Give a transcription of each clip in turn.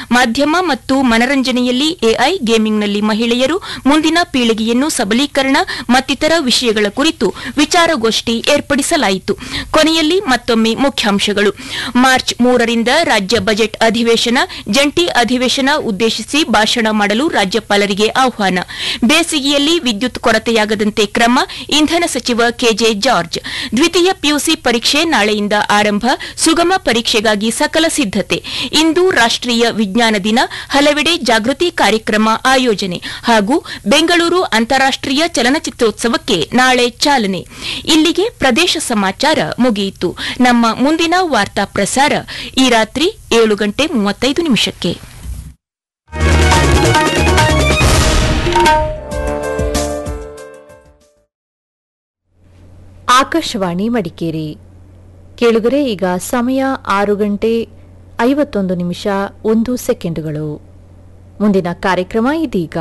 ಮಾಧ್ಯಮ ಮತ್ತು ಮನರಂಜನೆಯಲ್ಲಿ ಎಐ ಗೇಮಿಂಗ್ನಲ್ಲಿ ಮಹಿಳೆಯರು ಮುಂದಿನ ಪೀಳಿಗೆಯನ್ನು ಸಬಲೀಕರಣ ಮತ್ತಿತರ ವಿಷಯಗಳ ಕುರಿತು ವಿಚಾರಗೋಷ್ಠಿ ಏರ್ಪಡಿಸಲಾಯಿತು ಕೊನೆಯಲ್ಲಿ ಮತ್ತೊಮ್ಮೆ ಮುಖ್ಯಾಂಶಗಳು ಮಾರ್ಚ್ ಮೂರರಿಂದ ರಾಜ್ಯ ಬಜೆಟ್ ಅಧಿವೇಶನ ಜಂಟಿ ಅಧಿವೇಶನ ಉದ್ದೇಶಿಸಿ ಭಾಷಣ ಮಾಡಲು ರಾಜ್ಯಪಾಲರಿಗೆ ಆಹ್ವಾನ ಬೇಸಿಗೆಯಲ್ಲಿ ವಿದ್ಯುತ್ ಕೊರತೆಯಾಗದಂತೆ ಕ್ರಮ ಇಂಧನ ಸಚಿವ ಕೆಜೆ ಜಾರ್ಜ್ ದ್ವಿತೀಯ ಪಿಯುಸಿ ಪರೀಕ್ಷೆ ನಾಳೆಯಿಂದ ಆರಂಭ ಸುಗಮ ಪರೀಕ್ಷೆಗಾಗಿ ಸಕಲ ಸಿದ್ದತೆ ಇಂದು ರಾಷ್ಟೀಯ ವಿಜ್ಞಾನ ದಿನ ಹಲವೆಡೆ ಜಾಗೃತಿ ಕಾರ್ಯಕ್ರಮ ಆಯೋಜನೆ ಹಾಗೂ ಬೆಂಗಳೂರು ಅಂತಾರಾಷ್ಟೀಯ ಚಲನಚಿತ್ರೋತ್ಸವಕ್ಕೆ ನಾಳೆ ಚಾಲನೆ ಇಲ್ಲಿಗೆ ಪ್ರದೇಶ ಸಮಾಚಾರ ಮುಗಿಯಿತು ನಮ್ಮ ಮುಂದಿನ ವಾರ್ತಾ ಪ್ರಸಾರ ಈ ರಾತ್ರಿ ಏಳು ಗಂಟೆ ಮೂವತ್ತೈದು ನಿಮಿಷಕ್ಕೆ ಆಕಾಶವಾಣಿ ಮಡಿಕೇರಿ ಕೇಳುಗರೆ ಈಗ ಸಮಯ ಆರು ಗಂಟೆ ಐವತ್ತೊಂದು ನಿಮಿಷ ಒಂದು ಸೆಕೆಂಡುಗಳು ಮುಂದಿನ ಕಾರ್ಯಕ್ರಮ ಇದೀಗ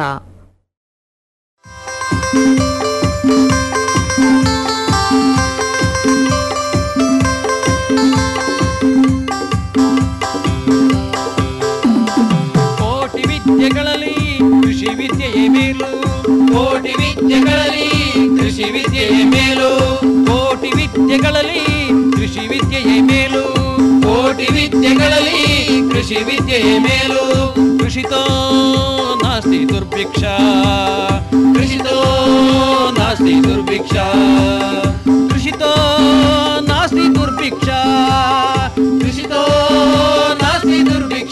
ಕೋಟಿ ವಿದ್ಯೆಗಳಲ್ಲಿ ಕೃಷಿ ವಿದ್ಯೆಯೇ ಮೇಲು ಕೋಟಿ ವಿದ್ಯೆಗಳಲ್ಲಿ ಕೃಷಿ ವಿದ್ಯೆಯೇ ಮೇಲು ಕೋಟಿ ವಿದ್ಯೆಗಳಲ್ಲಿ ಕೃಷಿ ವಿದ್ಯೆಯೇ ಮೇಲು ಕೋಟಿ ವಿದ್ಯೆಗಳಲ್ಲಿ ಕೃಷಿ ವಿದ್ಯೆಯೇ ಮೇಲು ಕೃಷಿತೋ ನಾಸ್ತಿ ದುರ್ಭಿಕ್ಷ ಕೃಷಿತೋ ನಾಸ್ತಿ ದುರ್ಭಿಕ್ಷ ಕೃಷಿತೋ ನಾಸ್ತಿ ದುರ್ಭಿಕ್ಷ ಕೃಷಿತೋ ನಾಸ್ತಿ ದುರ್ಭಿಕ್ಷ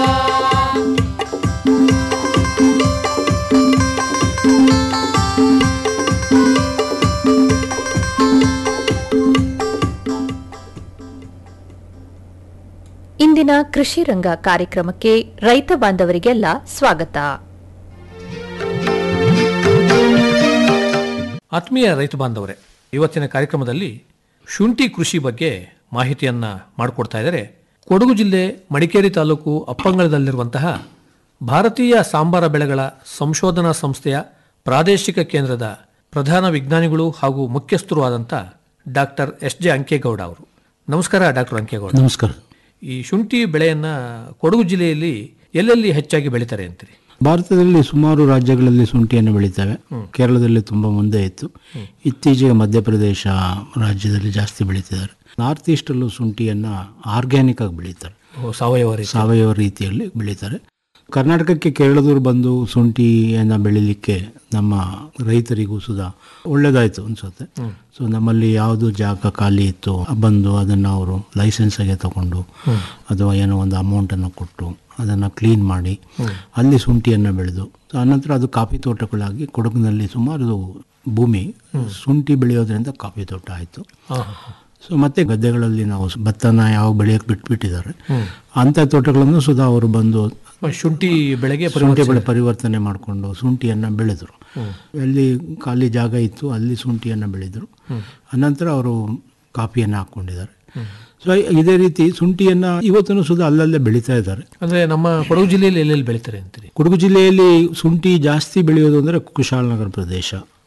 ಇಂದಿನ ಕೃಷಿ ರಂಗ ಕಾರ್ಯಕ್ರಮಕ್ಕೆ ರೈತ ಬಾಂಧವರಿಗೆಲ್ಲ ಸ್ವಾಗತ ಆತ್ಮೀಯ ರೈತ ಬಾಂಧವರೇ ಇವತ್ತಿನ ಕಾರ್ಯಕ್ರಮದಲ್ಲಿ ಶುಂಠಿ ಕೃಷಿ ಬಗ್ಗೆ ಮಾಹಿತಿಯನ್ನ ಮಾಡಿಕೊಡ್ತಾ ಇದ್ದಾರೆ ಕೊಡಗು ಜಿಲ್ಲೆ ಮಡಿಕೇರಿ ತಾಲೂಕು ಅಪ್ಪಂಗಳದಲ್ಲಿರುವಂತಹ ಭಾರತೀಯ ಸಾಂಬಾರ ಬೆಳೆಗಳ ಸಂಶೋಧನಾ ಸಂಸ್ಥೆಯ ಪ್ರಾದೇಶಿಕ ಕೇಂದ್ರದ ಪ್ರಧಾನ ವಿಜ್ಞಾನಿಗಳು ಹಾಗೂ ಮುಖ್ಯಸ್ಥರು ಆದಂಥ ಡಾಕ್ಟರ್ ಎಸ್ ಜೆ ಅಂಕೇಗೌಡ ಅವರು ನಮಸ್ಕಾರ ಡಾಕ್ಟರ್ ಅಂಕೇಗೌಡ ನಮಸ್ಕಾರ ಈ ಶುಂಠಿ ಬೆಳೆಯನ್ನ ಕೊಡಗು ಜಿಲ್ಲೆಯಲ್ಲಿ ಎಲ್ಲೆಲ್ಲಿ ಹೆಚ್ಚಾಗಿ ಬೆಳೀತಾರೆ ಅಂತೀರಿ ಭಾರತದಲ್ಲಿ ಸುಮಾರು ರಾಜ್ಯಗಳಲ್ಲಿ ಶುಂಠಿಯನ್ನು ಬೆಳೀತೇವೆ ಕೇರಳದಲ್ಲಿ ತುಂಬ ಮುಂದೆ ಇತ್ತು ಇತ್ತೀಚೆಗೆ ಮಧ್ಯಪ್ರದೇಶ ರಾಜ್ಯದಲ್ಲಿ ಜಾಸ್ತಿ ಬೆಳೀತಿದ್ದಾರೆ ನಾರ್ತ್ ಈಸ್ಟಲ್ಲೂ ಶುಂಠಿಯನ್ನು ಆರ್ಗ್ಯಾನಿಕ್ ಆಗಿ ಬೆಳೀತಾರೆ ಓ, ಸಾವಯವ ರೀತಿ ಸಾವಯವ ರೀತಿಯಲ್ಲಿ ಬೆಳೀತಾರೆ ಕರ್ನಾಟಕಕ್ಕೆ ಕೇರಳದವರು ಬಂದು ಶುಂಠಿಯನ್ನು ಬೆಳಿಲಿಕ್ಕೆ ನಮ್ಮ ರೈತರಿಗೂ ಸುಧಾ ಒಳ್ಳೇದಾಯಿತು ಅನ್ಸುತ್ತೆ ಸೊ ನಮ್ಮಲ್ಲಿ ಯಾವುದು ಜಾಗ ಖಾಲಿ ಇತ್ತು ಬಂದು ಅದನ್ನು ಅವರು ಲೈಸೆನ್ಸಾಗೆ ತಗೊಂಡು ಅಥವಾ ಏನೋ ಒಂದು ಅಮೌಂಟನ್ನು ಕೊಟ್ಟು ಅದನ್ನು ಕ್ಲೀನ್ ಮಾಡಿ ಅಲ್ಲಿ ಶುಂಠಿಯನ್ನು ಬೆಳೆದು ಆನಂತರ ಅದು ಕಾಫಿ ತೋಟಗಳಾಗಿ ಕೊಡಗಿನಲ್ಲಿ ಸುಮಾರು ಭೂಮಿ ಶುಂಠಿ ಬೆಳೆಯೋದ್ರಿಂದ ಕಾಫಿ ತೋಟ ಆಯಿತು ಸೊ ಮತ್ತೆ ಗದ್ದೆಗಳಲ್ಲಿ ನಾವು ಭತ್ತನ ಯಾವಾಗ ಬೆಳೆಯೋಕೆ ಬಿಟ್ಬಿಟ್ಟಿದ್ದಾರೆ ಅಂಥ ತೋಟಗಳನ್ನು ಸುಧಾ ಅವರು ಬಂದು ಶುಂಠಿ ಬೆಳೆಗೆ ಶುಂಠಿ ಬೆಳೆ ಪರಿವರ್ತನೆ ಮಾಡಿಕೊಂಡು ಶುಂಠಿಯನ್ನು ಬೆಳೆದರು ಎಲ್ಲಿ ಖಾಲಿ ಜಾಗ ಇತ್ತು ಅಲ್ಲಿ ಶುಂಠಿಯನ್ನು ಬೆಳೆದರು ಅನಂತರ ಅವರು ಕಾಫಿಯನ್ನು ಹಾಕ್ಕೊಂಡಿದ್ದಾರೆ ಸೊ ಇದೇ ರೀತಿ ಶುಂಠಿಯನ್ನು ಇವತ್ತೂ ಸುಧಾ ಅಲ್ಲಲ್ಲೇ ಬೆಳೀತಾ ಇದ್ದಾರೆ ಅಂದ್ರೆ ನಮ್ಮ ಕೊಡಗು ಜಿಲ್ಲೆಯಲ್ಲಿ ಎಲ್ಲೆಲ್ಲಿ ಬೆಳೀತಾರೆ ಅಂತೀರಿ ಕೊಡಗು ಜಿಲ್ಲೆಯಲ್ಲಿ ಶುಂಠಿ ಜಾಸ್ತಿ ಬೆಳೆಯೋದು ಅಂದರೆ ಕುಶಾಲನಗರ ಪ್ರದೇಶ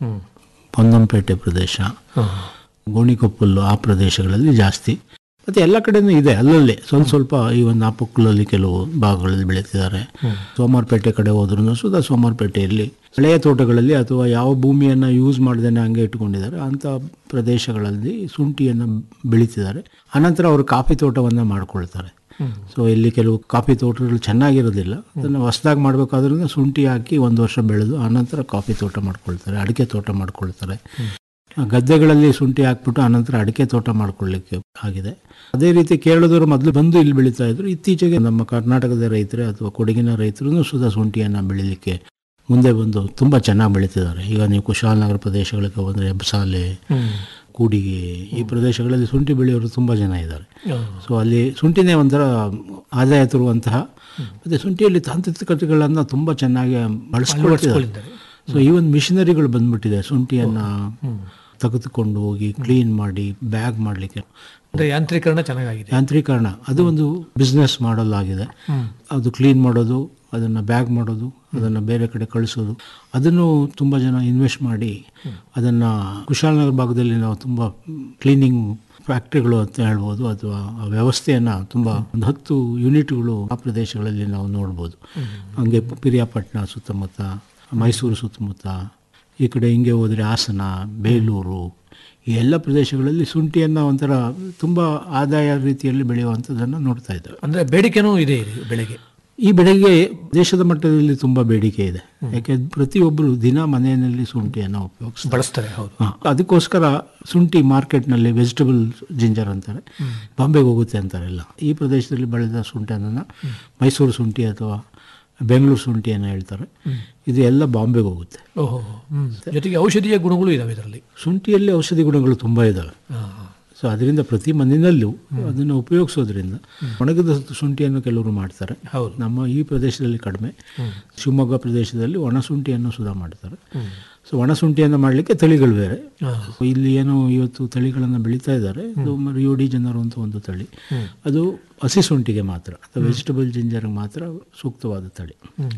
ಪೊನ್ನಂಪೇಟೆ ಪ್ರದೇಶ ಗೋಣಿಕೊಪ್ಪಲು ಆ ಪ್ರದೇಶಗಳಲ್ಲಿ ಜಾಸ್ತಿ ಮತ್ತು ಎಲ್ಲ ಕಡೆನೂ ಇದೆ ಅಲ್ಲಲ್ಲೇ ಸ್ವಲ್ಪ ಸ್ವಲ್ಪ ಈ ಒಂದು ನಾಪಕ್ಕಲಲ್ಲಿ ಕೆಲವು ಭಾಗಗಳಲ್ಲಿ ಬೆಳೀತಿದ್ದಾರೆ ಸೋಮಾರ್ಪೇಟೆ ಕಡೆ ಹೋದ್ರೂ ಸುಧಾ ಸೋಮಾರ್ಪೇಟೆಯಲ್ಲಿ ಹಳೆಯ ತೋಟಗಳಲ್ಲಿ ಅಥವಾ ಯಾವ ಭೂಮಿಯನ್ನು ಯೂಸ್ ಮಾಡ್ದೇನೆ ಹಂಗೆ ಇಟ್ಕೊಂಡಿದ್ದಾರೆ ಅಂಥ ಪ್ರದೇಶಗಳಲ್ಲಿ ಶುಂಠಿಯನ್ನು ಬೆಳೀತಿದ್ದಾರೆ ಅನಂತರ ಅವರು ಕಾಫಿ ತೋಟವನ್ನು ಮಾಡ್ಕೊಳ್ತಾರೆ ಸೊ ಇಲ್ಲಿ ಕೆಲವು ಕಾಫಿ ತೋಟಗಳು ಚೆನ್ನಾಗಿರೋದಿಲ್ಲ ಅದನ್ನು ಹೊಸದಾಗಿ ಮಾಡಬೇಕಾದ್ರೂ ಶುಂಠಿ ಹಾಕಿ ಒಂದು ವರ್ಷ ಬೆಳೆದು ಆನಂತರ ಕಾಫಿ ತೋಟ ಮಾಡ್ಕೊಳ್ತಾರೆ ಅಡಿಕೆ ತೋಟ ಮಾಡ್ಕೊಳ್ತಾರೆ ಗದ್ದೆಗಳಲ್ಲಿ ಶುಂಠಿ ಹಾಕ್ಬಿಟ್ಟು ಆನಂತರ ಅಡಿಕೆ ತೋಟ ಮಾಡ್ಕೊಳ್ಳಿಕ್ಕೆ ಆಗಿದೆ ಅದೇ ರೀತಿ ಕೇರಳದವರು ಮೊದಲು ಬಂದು ಇಲ್ಲಿ ಬೆಳೀತಾ ಇದ್ರು ಇತ್ತೀಚೆಗೆ ನಮ್ಮ ಕರ್ನಾಟಕದ ರೈತರೇ ಅಥವಾ ಕೊಡಗಿನ ರೈತರು ಸುಧಾ ಶುಂಠಿಯನ್ನು ಬೆಳೀಲಿಕ್ಕೆ ಮುಂದೆ ಬಂದು ತುಂಬ ಚೆನ್ನಾಗಿ ಬೆಳೀತಿದ್ದಾರೆ ಈಗ ನೀವು ಕುಶಾಲನಗರ ಪ್ರದೇಶಗಳಿಗೆ ಬಂದರೆ ಹೆಬ್ಸಾಲೆ ಕೂಡಿಗೆ ಈ ಪ್ರದೇಶಗಳಲ್ಲಿ ಶುಂಠಿ ಬೆಳೆಯೋರು ತುಂಬ ಜನ ಇದ್ದಾರೆ ಸೊ ಅಲ್ಲಿ ಶುಂಠಿನೇ ಒಂಥರ ಆದಾಯ ತರುವಂತಹ ಮತ್ತು ಶುಂಠಿಯಲ್ಲಿ ತಾಂತ್ರಿಕತೆಗಳನ್ನು ತುಂಬ ಚೆನ್ನಾಗಿ ಬಳಸ್ಕೊಳ್ತಿದ್ದಾರೆ ಸೊ ಈ ಒಂದು ಮಿಷನರಿಗಳು ಬಂದ್ಬಿಟ್ಟಿದೆ ಶುಂಠಿಯನ್ನು ತೆಗೆದುಕೊಂಡು ಹೋಗಿ ಕ್ಲೀನ್ ಮಾಡಿ ಬ್ಯಾಗ್ ಮಾಡಲಿಕ್ಕೆ ಅಂದ್ರೆ ಯಾಂತ್ರೀಕರಣ ಚೆನ್ನಾಗಿದೆ ಯಾಂತ್ರೀಕರಣ ಅದು ಒಂದು ಬಿಸ್ನೆಸ್ ಮಾಡಲ್ ಆಗಿದೆ ಅದು ಕ್ಲೀನ್ ಮಾಡೋದು ಅದನ್ನು ಬ್ಯಾಗ್ ಮಾಡೋದು ಅದನ್ನು ಬೇರೆ ಕಡೆ ಕಳಿಸೋದು ಅದನ್ನು ತುಂಬ ಜನ ಇನ್ವೆಸ್ಟ್ ಮಾಡಿ ಅದನ್ನು ಕುಶಾಲನಗರ ಭಾಗದಲ್ಲಿ ನಾವು ತುಂಬ ಕ್ಲೀನಿಂಗ್ ಫ್ಯಾಕ್ಟ್ರಿಗಳು ಅಂತ ಹೇಳ್ಬೋದು ಅಥವಾ ಆ ವ್ಯವಸ್ಥೆಯನ್ನು ತುಂಬ ಒಂದು ಹತ್ತು ಯೂನಿಟ್ಗಳು ಆ ಪ್ರದೇಶಗಳಲ್ಲಿ ನಾವು ನೋಡ್ಬೋದು ಹಂಗೆ ಪಿರಿಯಾಪಟ್ಟಣ ಸುತ್ತಮುತ್ತ ಮೈಸೂರು ಸುತ್ತಮುತ್ತ ಈ ಕಡೆ ಹಿಂಗೆ ಹೋದರೆ ಹಾಸನ ಬೇಲೂರು ಈ ಎಲ್ಲ ಪ್ರದೇಶಗಳಲ್ಲಿ ಶುಂಠಿಯನ್ನು ಒಂಥರ ತುಂಬ ಆದಾಯ ರೀತಿಯಲ್ಲಿ ಬೆಳೆಯುವಂಥದ್ದನ್ನು ನೋಡ್ತಾ ಇದ್ದೇವೆ ಅಂದ್ರೆ ಬೇಡಿಕೆನೂ ಇದೆ ಇದು ಬೆಳೆಗೆ ಈ ಬೆಳೆಗೆ ದೇಶದ ಮಟ್ಟದಲ್ಲಿ ತುಂಬ ಬೇಡಿಕೆ ಇದೆ ಯಾಕೆ ಪ್ರತಿಯೊಬ್ಬರು ದಿನ ಮನೆಯಲ್ಲಿ ಶುಂಠಿಯನ್ನು ಉಪಯೋಗಿಸ್ತಾರೆ ಬಳಸ್ತಾರೆ ಹೌದು ಹಾ, ಅದಕ್ಕೋಸ್ಕರ ಶುಂಠಿ ಮಾರ್ಕೆಟ್ನಲ್ಲಿ ವೆಜಿಟಬಲ್ ಜಿಂಜರ್ ಅಂತಾರೆ ಬಾಂಬೆಗೆ ಹೋಗುತ್ತೆ ಅಂತಾರೆ ಎಲ್ಲ ಈ ಪ್ರದೇಶದಲ್ಲಿ ಬೆಳೆದ ಶುಂಠಿಯನ್ನು ಮೈಸೂರು ಶುಂಠಿ ಅಥವಾ ಬೆಂಗಳೂರು ಶುಂಠಿ ಅನ್ನೋ ಹೇಳ್ತಾರೆ ಇದು ಎಲ್ಲ ಬಾಂಬೆಗೆ ಹೋಗುತ್ತೆ ಓಹೋ ಹ್ಮ್. ಜೊತೆಗೆ ಔಷಧೀಯ ಗುಣಗಳು ಇದಾವೆ ಇದರಲ್ಲಿ ಶುಂಠಿಯಲ್ಲಿ ಔಷಧಿ ಗುಣಗಳು ತುಂಬ ಇದ್ದಾವೆ ಸೊ ಅದರಿಂದ ಪ್ರತಿ ಮನೆಯಲ್ಲೂ ಅದನ್ನು ಉಪಯೋಗಿಸೋದ್ರಿಂದ ಒಣಗಿದ ಶುಂಠಿಯನ್ನು ಕೆಲವರು ಮಾಡ್ತಾರೆ ಹೌದು. ನಮ್ಮ ಈ ಪ್ರದೇಶದಲ್ಲಿ ಕಡಿಮೆ ಶಿವಮೊಗ್ಗ ಪ್ರದೇಶದಲ್ಲಿ ಒಣ ಶುಂಠಿಯನ್ನು ಸುಧಾ ಮಾಡ್ತಾರೆ ಸೊ ಒಣ ಶುಂಠಿಯನ್ನು ಮಾಡಲಿಕ್ಕೆ ತಳಿಗಳು ಬೇರೆ ಇಲ್ಲಿ ಏನು ಇವತ್ತು ತಳಿಗಳನ್ನು ಬೆಳೀತಾ ಇದ್ದಾರೆ ಅದು ರಿಯೋಡಿ ಜನರು ಅಂತ ಒಂದು ತಳಿ ಅದು ಹಸಿ ಶುಂಠಿಗೆ ಮಾತ್ರ ಅಥವಾ ವೆಜಿಟಬಲ್ ಜಿಂಜರ್ಗೆ ಮಾತ್ರ ಸೂಕ್ತವಾದ ತಳಿ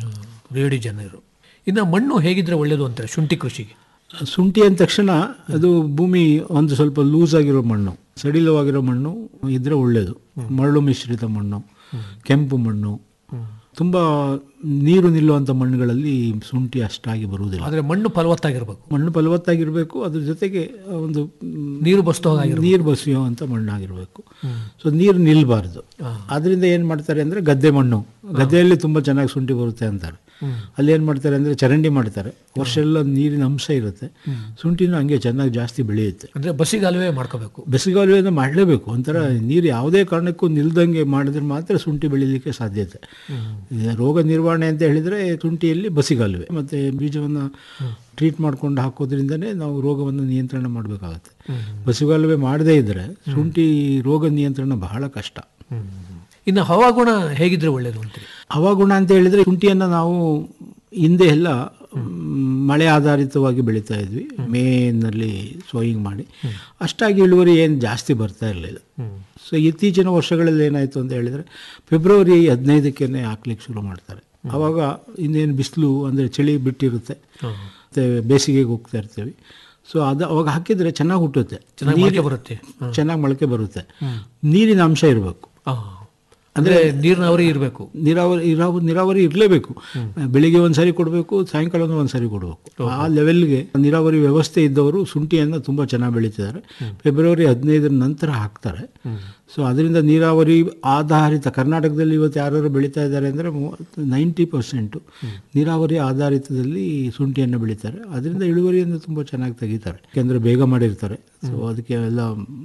ರೇಡಿ ಜನರು ಇನ್ನು ಮಣ್ಣು ಹೇಗಿದ್ರೆ ಒಳ್ಳೇದು ಅಂತಾರೆ ಶುಂಠಿ ಕೃಷಿಗೆ ಶುಂಠಿ ಅಂದ ತಕ್ಷಣ ಅದು ಭೂಮಿ ಒಂದು ಸ್ವಲ್ಪ ಲೂಸ್ ಆಗಿರೋ ಮಣ್ಣು ಸಡಿಲವಾಗಿರೋ ಮಣ್ಣು ಇದ್ರೆ ಒಳ್ಳೆಯದು ಮರಳು ಮಿಶ್ರಿತ ಮಣ್ಣು ಕೆಂಪು ಮಣ್ಣು ತುಂಬ ನೀರು ನಿಲ್ಲುವಂಥ ಮಣ್ಣುಗಳಲ್ಲಿ ಶುಂಠಿ ಅಷ್ಟಾಗಿ ಬರುವುದಿಲ್ಲ ಆದ್ರೆ ಮಣ್ಣು ಫಲವತ್ತಾಗಿರ್ಬೇಕು ಮಣ್ಣು ಫಲವತ್ತಾಗಿರಬೇಕು ಅದ್ರ ಜೊತೆಗೆ ಒಂದು ನೀರು ಬಸ್ತೋ ಹಾಗಿರ್ಬೇಕು ನೀರು ಬಸಿಯುವಂಥ ಮಣ್ಣಾಗಿರಬೇಕು ಸೊ ನೀರು ನಿಲ್ಲಬಾರ್ದು ಅದರಿಂದ ಏನು ಮಾಡ್ತಾರೆ ಅಂದರೆ ಗದ್ದೆ ಮಣ್ಣು ಗದ್ದೆಯಲ್ಲಿ ತುಂಬ ಚೆನ್ನಾಗಿ ಶುಂಠಿ ಬರುತ್ತೆ ಅಂತಾರೆ ಅಲ್ಲಿ ಏನು ಮಾಡ್ತಾರೆ ಅಂದರೆ ಚರಂಡಿ ಮಾಡ್ತಾರೆ ವರ್ಷ ಎಲ್ಲ ನೀರಿನ ಅಂಶ ಇರುತ್ತೆ ಶುಂಠಿನೂ ಹಂಗೆ ಚೆನ್ನಾಗಿ ಜಾಸ್ತಿ ಬೆಳೆಯುತ್ತೆ ಅಂದ್ರೆ ಬಸ್ಸಿಗಾಲುವೆ ಮಾಡ್ಕೋಬೇಕು ಬೆಸಿಗಾಲುವೆಯಿಂದ ಮಾಡಲೇಬೇಕು ಒಂಥರ ನೀರು ಯಾವುದೇ ಕಾರಣಕ್ಕೂ ನಿಲ್ದಂಗೆ ಮಾಡಿದ್ರೆ ಮಾತ್ರ ಶುಂಠಿ ಬೆಳೀಲಿಕ್ಕೆ ಸಾಧ್ಯತೆ ಈಗ ರೋಗ ನಿರ್ವಹಣೆ ಅಂತ ಹೇಳಿದರೆ ಶುಂಠಿಯಲ್ಲಿ ಬಸಿಗಾಲುವೆ ಮತ್ತು ಬೀಜವನ್ನು ಟ್ರೀಟ್ ಮಾಡ್ಕೊಂಡು ಹಾಕೋದ್ರಿಂದನೇ ನಾವು ರೋಗವನ್ನು ನಿಯಂತ್ರಣ ಮಾಡಬೇಕಾಗತ್ತೆ ಬಸಿಗಾಲುವೆ ಮಾಡದೇ ಇದ್ದರೆ ಶುಂಠಿ ರೋಗ ನಿಯಂತ್ರಣ ಬಹಳ ಕಷ್ಟ ಇನ್ನು ಹವಾಗುಣ ಹೇಗಿದ್ರೆ ಒಳ್ಳೇದು ಅಂತೀರಿ ಹವಾಗುಣ ಅಂತ ಹೇಳಿದರೆ ಶುಂಠಿಯನ್ನು ನಾವು ಹಿಂದೆ ಎಲ್ಲ ಮ್, ಮಳೆ ಆಧಾರಿತವಾಗಿ ಬೆಳೀತಾ ಇದ್ವಿ ಮೇನಲ್ಲಿ ಸೋಯಿಂಗ್ ಮಾಡಿ ಅಷ್ಟಾಗಿ ಇಳುವರಿ ಏನು ಜಾಸ್ತಿ ಬರ್ತಾ ಇರಲಿಲ್ಲ ಸೊ ಇತ್ತೀಚಿನ ವರ್ಷಗಳಲ್ಲಿ ಏನಾಯಿತು ಅಂತ ಹೇಳಿದರೆ ಫೆಬ್ರವರಿ ಹದಿನೈದಕ್ಕೆ ಹಾಕ್ಲಿಕ್ಕೆ ಶುರು ಮಾಡ್ತಾರೆ ಆವಾಗ ಇನ್ನೇನು ಬಿಸಿಲು ಅಂದರೆ ಚಳಿ ಬಿಟ್ಟಿರುತ್ತೆ ಮತ್ತು ಬೇಸಿಗೆಗೆ ಹೋಗ್ತಾ ಇರ್ತೀವಿ ಸೊ ಅದು ಅವಾಗ ಹಾಕಿದರೆ ಚೆನ್ನಾಗಿ ಹುಟ್ಟುತ್ತೆ ಚೆನ್ನಾಗಿ ಮೊಳಕೆ ಬರುತ್ತೆ ಚೆನ್ನಾಗಿ ಮೊಳಕೆ ಬರುತ್ತೆ ನೀರಿನ ಅಂಶ ಇರಬೇಕು ಆ. ಅಂದ್ರೆ ನೀರಿನವರಿ ಇರಬೇಕು ನೀರಾವರಿ ಇರಾವ ನೀರಾವರಿ ಇರಲೇಬೇಕು ಬೆಳಿಗ್ಗೆ ಒಂದು ಸಾರಿ ಕೊಡಬೇಕು ಸಾಯಂಕಾಲನೂ ಒಂದು ಸಾರಿ ಕೊಡಬೇಕು ಆ ಲೆವೆಲ್ಗೆ ನೀರಾವರಿ ವ್ಯವಸ್ಥೆ ಇದ್ದವರು ಶುಂಠಿಯನ್ನು ತುಂಬ ಚೆನ್ನಾಗಿ ಬೆಳೀತಿದ್ದಾರೆ ಫೆಬ್ರವರಿ ಹದಿನೈದರ ನಂತರ ಹಾಕ್ತಾರೆ ಸೊ ಅದರಿಂದ ನೀರಾವರಿ ಆಧಾರಿತ ಕರ್ನಾಟಕದಲ್ಲಿ ಇವತ್ತು ಯಾರು ಬೆಳೀತಾ ಇದ್ದಾರೆ ಅಂದರೆ ನೈಂಟಿ ಪರ್ಸೆಂಟು ನೀರಾವರಿ ಆಧಾರಿತದಲ್ಲಿ ಶುಂಠಿಯನ್ನು ಬೆಳೀತಾರೆ ಅದರಿಂದ ಇಳುವರಿಯನ್ನು ತುಂಬ ಚೆನ್ನಾಗಿ ತೆಗಿತಾರೆ ಯಾಕೆಂದರೆ ಬೇಗ ಮಾಡಿರ್ತಾರೆ ಸೊ ಅದಕ್ಕೆ ಎಲ್ಲ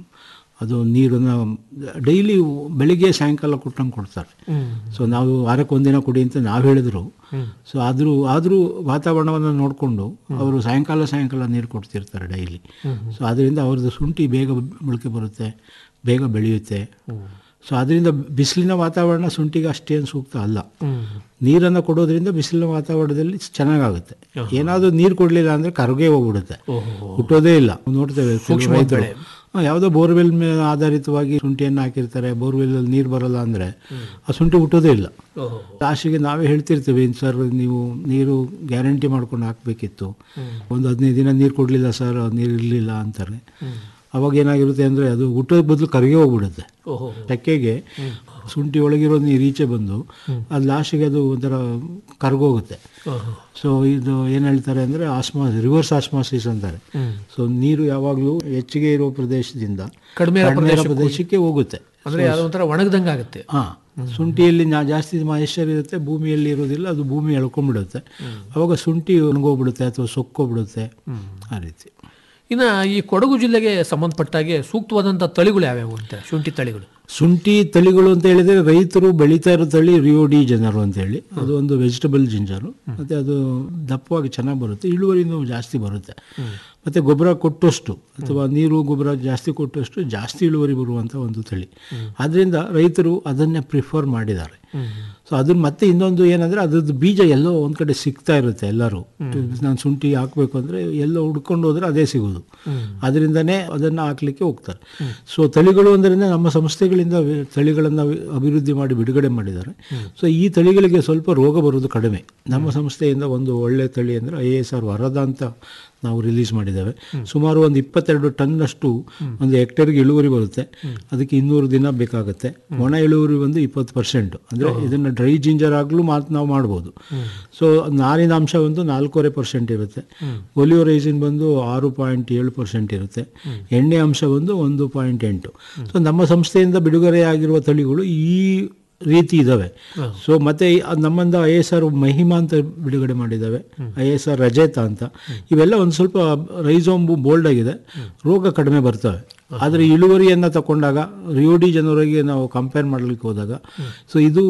ಅದು ನೀರನ್ನು ಡೈಲಿ ಬೆಳಿಗ್ಗೆ ಸಾಯಂಕಾಲ ಕೊಟ್ಟಂಗೆ ಕೊಡ್ತಾರೆ ಸೊ ನಾವು ವಾರಕ್ಕೆ ಒಂದಿನ ಕೊಡಿ ಅಂತ ನಾವು ಹೇಳಿದ್ರು ಸೊ ಆದರೂ ಆದರೂ ವಾತಾವರಣವನ್ನು ನೋಡಿಕೊಂಡು ಅವರು ಸಾಯಂಕಾಲ ಸಾಯಂಕಾಲ ನೀರು ಕೊಡ್ತಿರ್ತಾರೆ ಡೈಲಿ ಸೊ ಅದರಿಂದ ಅವ್ರದ್ದು ಶುಂಠಿ ಬೇಗ ಮೊಳಕೆ ಬರುತ್ತೆ ಬೇಗ ಬೆಳೆಯುತ್ತೆ ಸೊ ಅದರಿಂದ ಬಿಸಿಲಿನ ವಾತಾವರಣ ಶುಂಠಿಗೆ ಅಷ್ಟೇನು ಸೂಕ್ತ ಅಲ್ಲ ನೀರನ್ನು ಕೊಡೋದ್ರಿಂದ ಬಿಸಿಲಿನ ವಾತಾವರಣದಲ್ಲಿ ಚೆನ್ನಾಗಾಗುತ್ತೆ ಏನಾದರೂ ನೀರು ಕೊಡಲಿಲ್ಲ ಅಂದರೆ ಕರಗೇ ಹೋಗ್ಬಿಡುತ್ತೆ ಹುಟ್ಟೋದೇ ಇಲ್ಲ ನೋಡ್ತೇವೆ ಕೆಲವು ರೈತರು ಹಾ, ಯಾವುದೋ ಬೋರ್ವೆಲ್ ಮೇಲೆ ಆಧಾರಿತವಾಗಿ ಶುಂಠಿಯನ್ನು ಹಾಕಿರ್ತಾರೆ ಬೋರ್ವೆಲ್ ಅಲ್ಲಿ ನೀರು ಬರಲ್ಲ ಅಂದರೆ ಆ ಶುಂಠಿ ಹುಟ್ಟೋದೇ ಇಲ್ಲ ಲಾಸ್ಟಿಗೆ ನಾವೇ ಹೇಳ್ತಿರ್ತೀವಿ ಸರ್ ನೀವು ನೀರು ಗ್ಯಾರಂಟಿ ಮಾಡ್ಕೊಂಡು ಹಾಕಬೇಕಿತ್ತು ಒಂದು ಹದಿನೈದು ದಿನ ನೀರು ಕೊಡಲಿಲ್ಲ ಸರ್ ನೀರು ಇರಲಿಲ್ಲ ಅಂತಾರೆ ಅವಾಗ ಏನಾಗಿರುತ್ತೆ ಅಂದರೆ ಅದು ಹುಟ್ಟೋದ್ ಬದಲು ಕರಗಿ ಹೋಗ್ಬಿಡುತ್ತೆ ಓಹೋ ಚಕ್ಕೆಗೆ ಶುಂಠಿ ಒಳಗಿರೋ ನೀರು ಈಚೆ ಬಂದು ಅದು ಲಾಸ್ಟಿಗೆ ಅದು ಒಂಥರ ಕರಗೋಗುತ್ತೆ ಸೊ ಇದು ಏನು ಹೇಳ್ತಾರೆ ಅಂದರೆ ಆಸ್ಮಾಸ್ ರಿವರ್ಸ್ ಆಸ್ಮಾಸಿಸ್ ಅಂತಾರೆ ಸೊ ನೀರು ಯಾವಾಗಲೂ ಹೆಚ್ಚಿಗೆ ಇರೋ ಪ್ರದೇಶದಿಂದ ಕಡಿಮೆ ಇರೋ ಕಡಿಮೆ ಇರೋ ಪ್ರದೇಶಕ್ಕೆ ಹೋಗುತ್ತೆ ಅಂದ್ರೆ ಅದು ಒಂಥರ ಒಣಗ್ದಂಗೆ ಆಗುತ್ತೆ ಹಾಂ ಶುಂಠಿಯಲ್ಲಿ ನಾ ಜಾಸ್ತಿ ಮಾಯಿಶ್ಚರ್ ಇರುತ್ತೆ ಭೂಮಿಯಲ್ಲಿ ಇರೋದಿಲ್ಲ ಅದು ಭೂಮಿ ಎಳ್ಕೊಂಡ್ಬಿಡುತ್ತೆ ಅವಾಗ ಶುಂಠಿ ಒಣಗೋಗ್ಬಿಡುತ್ತೆ ಅಥವಾ ಸೊಕ್ಕೋಗ್ಬಿಡುತ್ತೆ ಆ ರೀತಿ ಇನ್ನು ಈ ಕೊಡಗು ಜಿಲ್ಲೆಗೆ ಸಂಬಂಧಪಟ್ಟಾಗೆ ಸೂಕ್ತವಾದಂಥ ತಳಿಗಳು ಯಾವ್ಯಾವು ಅಂತ ಶುಂಠಿ ತಳಿಗಳು ಶುಂಠಿ ತಳಿಗಳು ಅಂತ ಹೇಳಿದರೆ ರೈತರು ಬೆಳೀತಾ ಇರೋ ತಳಿ ರಿಯೋಡಿ ಜನರು ಅಂತ ಹೇಳಿ ಅದು ಒಂದು ವೆಜಿಟಬಲ್ ಜಿಂಜರು ಮತ್ತು ಅದು ದಪ್ಪವಾಗಿ ಚೆನ್ನಾಗಿ ಬರುತ್ತೆ ಇಳುವರಿನೂ ಜಾಸ್ತಿ ಬರುತ್ತೆ ಮತ್ತು ಗೊಬ್ಬರ ಕೊಟ್ಟಷ್ಟು ಅಥವಾ ನೀರು ಗೊಬ್ಬರ ಜಾಸ್ತಿ ಕೊಟ್ಟಷ್ಟು ಜಾಸ್ತಿ ಇಳುವರಿ ಬರುವಂಥ ಒಂದು ತಳಿ ಆದ್ದರಿಂದ ರೈತರು ಅದನ್ನೇ ಪ್ರಿಫರ್ ಮಾಡಿದ್ದಾರೆ ಸೊ ಅದನ್ನ ಮತ್ತೆ ಇನ್ನೊಂದು ಏನಂದರೆ ಅದ್ರದ್ದು ಬೀಜ ಎಲ್ಲೋ ಒಂದು ಕಡೆ ಸಿಗ್ತಾ ಇರುತ್ತೆ ಎಲ್ಲರೂ ನಾನು ಶುಂಠಿ ಹಾಕಬೇಕು ಅಂದರೆ ಎಲ್ಲೋ ಹುಡ್ಕೊಂಡು ಹೋದ್ರೆ ಅದೇ ಸಿಗೋದು ಅದರಿಂದನೇ ಅದನ್ನು ಹಾಕ್ಲಿಕ್ಕೆ ಹೋಗ್ತಾರೆ ಸೊ ತಳಿಗಳು ಅಂದರೆ ನಮ್ಮ ಸಂಸ್ಥೆಗಳಿಂದ ವಿ- ತಳಿಗಳನ್ನು ವಿ- ಅಭಿವೃದ್ಧಿ ಮಾಡಿ ಬಿಡುಗಡೆ ಮಾಡಿದ್ದಾರೆ ಸೊ ಈ ತಳಿಗಳಿಗೆ ಸ್ವಲ್ಪ ರೋಗ ಬರೋದು ಕಡಿಮೆ ನಮ್ಮ ಸಂಸ್ಥೆಯಿಂದ ಒಂದು ಒಳ್ಳೆ ತಳಿ ಅಂದರೆ ಐ ಎಸ್ ಆರ್ ವರದ ಅಂತ ನಾವು ರಿಲೀಸ್ ಮಾಡಿದ್ದೇವೆ ಸುಮಾರು ಒಂದು ಇಪ್ಪತ್ತೆರಡು ಟನ್ನಷ್ಟು ಒಂದು ಹೆಕ್ಟೇರ್ಗೆ ಇಳುವರಿ ಬರುತ್ತೆ ಅದಕ್ಕೆ ಇನ್ನೂರು ದಿನ ಬೇಕಾಗುತ್ತೆ ಒಣ ಇಳುವರಿ ಒಂದು ಇಪ್ಪತ್ತು ಪರ್ಸೆಂಟ್ ಅಂದರೆ ಇದನ್ನು ಡ್ರೈ ಜಿಂಜರ್ ಆಗಲೂ ಮಾತು ನಾವು ಮಾಡ್ಬೋದು ಸೊ ನಾರಿನ ಅಂಶ ಒಂದು ನಾಲ್ಕೂವರೆ ಪರ್ಸೆಂಟ್ ಇರುತ್ತೆ ಒಲಿಯೋ ರೈಸಿನ್ ಬಂದು ಆರು ಪಾಯಿಂಟ್ ಏಳು ಪರ್ಸೆಂಟ್ ಇರುತ್ತೆ ಎಣ್ಣೆ ಅಂಶ ಬಂದು ಒಂದು ಪಾಯಿಂಟ್ ಎಂಟು ಸೊ ನಮ್ಮ ಸಂಸ್ಥೆಯಿಂದ ಬಿಡುಗಡೆಯಾಗಿರುವ ತಳಿಗಳು ಈ ರೀತಿ ಇದ್ದಾವೆ ಸೊ ಮತ್ತೆ ಈ- ಅದ್ ನಮ್ಮಂದ ಐ ಎಸ್ ಆರ್ ಮಹಿಮಾ ಅಂತ ಬಿಡುಗಡೆ ಮಾಡಿದ್ದಾವೆ ಐ ಎಸ್ ಆರ್ ರಜೇತ ಅಂತ ಇವೆಲ್ಲ ಒಂದು ಸ್ವಲ್ಪ ರೈಸೋಂಬು ಬೋಲ್ಡ್ ಆಗಿದೆ ರೋಗ ಕಡಿಮೆ ಬರ್ತವೆ ಆದರೆ ಇಳುವರಿಯನ್ನು ತಗೊಂಡಾಗ ರಿಯೋಡಿ ಜನರಿಗೆ ನಾವು ಕಂಪೇರ್ ಮಾಡಲಿಕ್ಕೆ ಹೋದಾಗ ಸೊ ಇದು